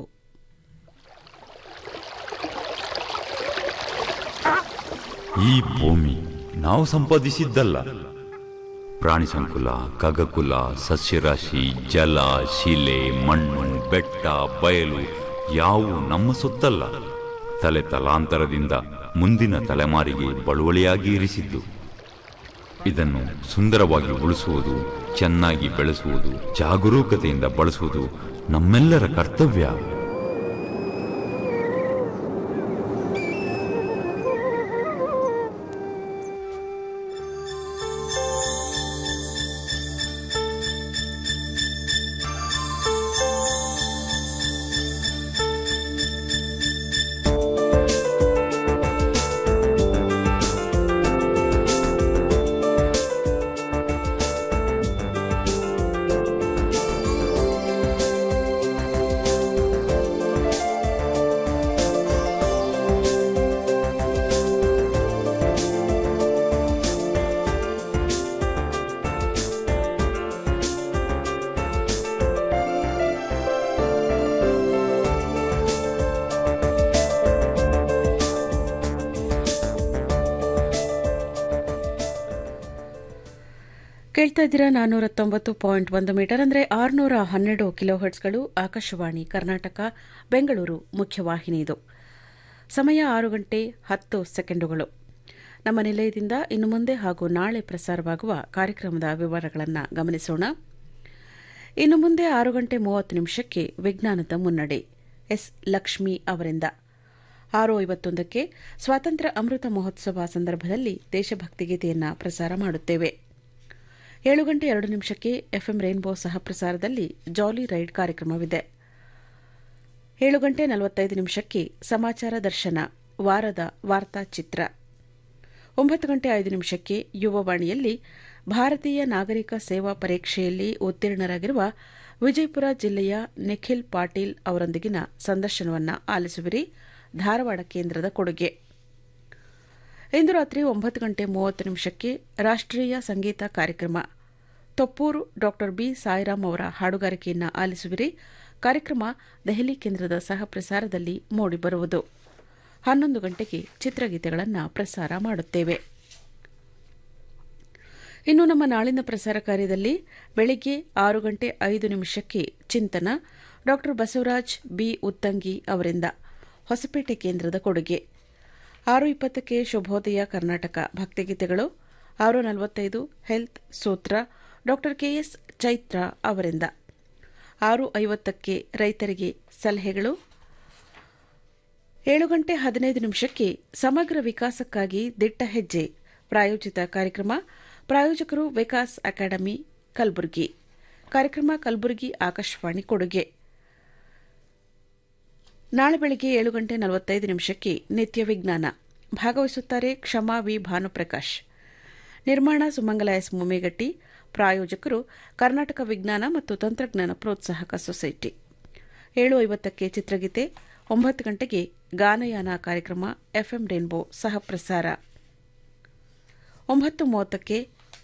G: ಈ ಭೂಮಿ ನಾವು ಸಂಪಾದಿಸಿದ್ದಲ್ಲ ಪ್ರಾಣಿ ಸಂಕುಲ ಖಗಕುಲ ಸಸ್ಯರಾಶಿ ಜಲ ಶಿಲೆ ಮಣ್ಣು ಬೆಟ್ಟ ಬಯಲು ಯಾವು ನಮ್ಮ ಸೊತ್ತಲ್ಲ ತಲೆ ತಲಾಂತರದಿಂದ ಮುಂದಿನ ತಲೆಮಾರಿಗೆ ಬಳುವಳಿಯಾಗಿ ಇರಿಸಿದ್ದು ಇದನ್ನು ಸುಂದರವಾಗಿ ಉಳಿಸುವುದು ಚೆನ್ನಾಗಿ ಬೆಳೆಸುವುದು ಜಾಗರೂಕತೆಯಿಂದ ಬಳಸುವುದು ನಮ್ಮೆಲ್ಲರ ಕರ್ತವ್ಯ
A: ಕೇಳ್ತಾ ಇದ್ದೀರಾ ನಾನ್ನೂರ ತೊಂಬತ್ತು ಪಾಯಿಂಟ್ ಒಂದು ಮೀಟರ್ ಅಂದರೆ ಆರುನೂರ ಹನ್ನೆರಡು ಕಿಲೋ ಹರ್ಟ್ಸ್ಗಳು ಆಕಾಶವಾಣಿ ಕರ್ನಾಟಕ ಬೆಂಗಳೂರು ಮುಖ್ಯವಾಹಿನಿ ಇದು ಸಮಯ ಆರು ಗಂಟೆ ಹತ್ತು ಸೆಕೆಂಡುಗಳು ನಮ್ಮ ನಿಲಯದಿಂದ ಇನ್ನು ಮುಂದೆ ಹಾಗೂ ನಾಳೆ ಪ್ರಸಾರವಾಗುವ ಕಾರ್ಯಕ್ರಮದ ವಿವರಗಳನ್ನು ಗಮನಿಸೋಣ ಇನ್ನು ಮುಂದೆ ಆರು ಗಂಟೆ ಮೂವತ್ತು ನಿಮಿಷಕ್ಕೆ ವಿಜ್ಞಾನದ ಮುನ್ನಡೆ ಎಸ್ ಲಕ್ಷ್ಮಿ ಅವರಿಂದ ಆರು ಐವತ್ತೊಂದಕ್ಕೆ ಸ್ವಾತಂತ್ರ್ಯ ಅಮೃತ ಮಹೋತ್ಸವ ಸಂದರ್ಭದಲ್ಲಿ ದೇಶಭಕ್ತಿ ಗೀತೆಯನ್ನು ಪ್ರಸಾರ ಮಾಡುತ್ತೇವೆ ಏಳು ಗಂಟೆ ಎರಡು ನಿಮಿಷಕ್ಕೆ ಎಫ್ಎಂ ರೈನ್ಬೋ ಸಹ ಪ್ರಸಾರದಲ್ಲಿ ಜಾಲಿ ರೈಡ್ ಕಾರ್ಯಕ್ರಮವಿದೆ ಏಳು ಗಂಟೆ ನಲವತ್ತೈದು ನಿಮಿಷಕ್ಕೆ ಸಮಾಚಾರ ದರ್ಶನ ವಾರದ ವಾರ್ತಾ ಚಿತ್ರ ಒಂಬತ್ತು ಗಂಟೆ ಐದು ನಿಮಿಷಕ್ಕೆ ಯುವವಾಣಿಯಲ್ಲಿ ಭಾರತೀಯ ನಾಗರಿಕ ಸೇವಾ ಪರೀಕ್ಷೆಯಲ್ಲಿ ಉತ್ತೀರ್ಣರಾಗಿರುವ ವಿಜಯಪುರ ಜಿಲ್ಲೆಯ ನಿಖಿಲ್ ಪಾಟೀಲ್ ಅವರೊಂದಿಗಿನ ಸಂದರ್ಶನವನ್ನು ಆಲಿಸುವಿರಿ ಧಾರವಾಡ ಕೇಂದ್ರದ ಕೊಡುಗೆ ಇಂದು ರಾತ್ರಿ ಒಂಬತ್ತು ಗಂಟೆ ಮೂವತ್ತು ನಿಮಿಷಕ್ಕೆ ರಾಷ್ಟ್ರೀಯ ಸಂಗೀತ ಕಾರ್ಯಕ್ರಮ ತೊಪ್ಪೂರು ಡಾ ಬಿ ಸಾಯಿರಾಮ್ ಅವರ ಹಾಡುಗಾರಿಕೆಯನ್ನು ಆಲಿಸುವಿರಿ ಕಾರ್ಯಕ್ರಮ ದೆಹಲಿ ಕೇಂದ್ರದ ಸಹ ಪ್ರಸಾರದಲ್ಲಿ ಮೂಡಿಬರುವುದು ಹನ್ನೊಂದು ಗಂಟೆಗೆ ಚಿತ್ರಗೀತೆಗಳನ್ನು ಪ್ರಸಾರ ಮಾಡುತ್ತೇವೆ ಇನ್ನು ನಮ್ಮ ನಾಳಿನ ಪ್ರಸಾರ ಕಾರ್ಯದಲ್ಲಿ ಬೆಳಿಗ್ಗೆ ಆರು ಗಂಟೆ ಐದು ನಿಮಿಷಕ್ಕೆ ಚಿಂತನ ಡಾ ಬಸವರಾಜ್ ಬಿ ಉತ್ತಂಗಿ ಅವರಿಂದ ಹೊಸಪೇಟೆ ಕೇಂದ್ರದ ಕೊಡುಗೆ ಆರು ಇಪ್ಪತ್ತಕ್ಕೆ ಶುಭೋದಯ ಕರ್ನಾಟಕ ಭಕ್ತಿಗೀತೆಗಳು ಆರು ನಲವತ್ತೈದು ಹೆಲ್ತ್ ಸೂತ್ರ ಡಾ ಕೆಎಸ್ ಚೈತ್ರ ಅವರಿಂದ ಆರು ಐವತ್ತಕ್ಕೆ ರೈತರಿಗೆ ಸಲಹೆಗಳು ಏಳು ಗಂಟೆ ಹದಿನೈದು ನಿಮಿಷಕ್ಕೆ ಸಮಗ್ರ ವಿಕಾಸಕ್ಕಾಗಿ ದಿಟ್ಟ ಹೆಜ್ಜೆ ಪ್ರಾಯೋಜಿತ ಕಾರ್ಯಕ್ರಮ ಪ್ರಾಯೋಜಕರು ವಿಕಾಸ್ ಅಕಾಡೆಮಿ ಕಲಬುರಗಿ ಕಾರ್ಯಕ್ರಮ ಕಲಬುರಗಿ ಆಕಾಶವಾಣಿ ಕೊಡುಗೆ ನಾಳೆ ಬೆಳಗ್ಗೆ ಏಳು ಗಂಟೆ ನಲವತ್ತೈದು ನಿಮಿಷಕ್ಕೆ ನಿತ್ಯ ವಿಜ್ಞಾನ ಭಾಗವಹಿಸುತ್ತಾರೆ ಕ್ಷಮಾ ವಿ ಭಾನುಪ್ರಕಾಶ್ ನಿರ್ಮಾಣ ಸುಮಂಗಲ ಎಸ್ ಮುಮೇಗಟ್ಟಿ ಪ್ರಾಯೋಜಕರು ಕರ್ನಾಟಕ ವಿಜ್ಞಾನ ಮತ್ತು ತಂತ್ರಜ್ಞಾನ ಪ್ರೋತ್ಸಾಹಕ ಸೊಸೈಟಿ ಏಳು ಐವತ್ತಕ್ಕೆ ಚಿತ್ರಗೀತೆ ಒಂಬತ್ತು ಗಂಟೆಗೆ ಗಾನಯಾನ ಕಾರ್ಯಕ್ರಮ ಎಫ್ಎಂ ರೇನ್ಬೋ ಸಹ ಪ್ರಸಾರ ಒಂಬತ್ತು ಮೂವತ್ತಕ್ಕೆ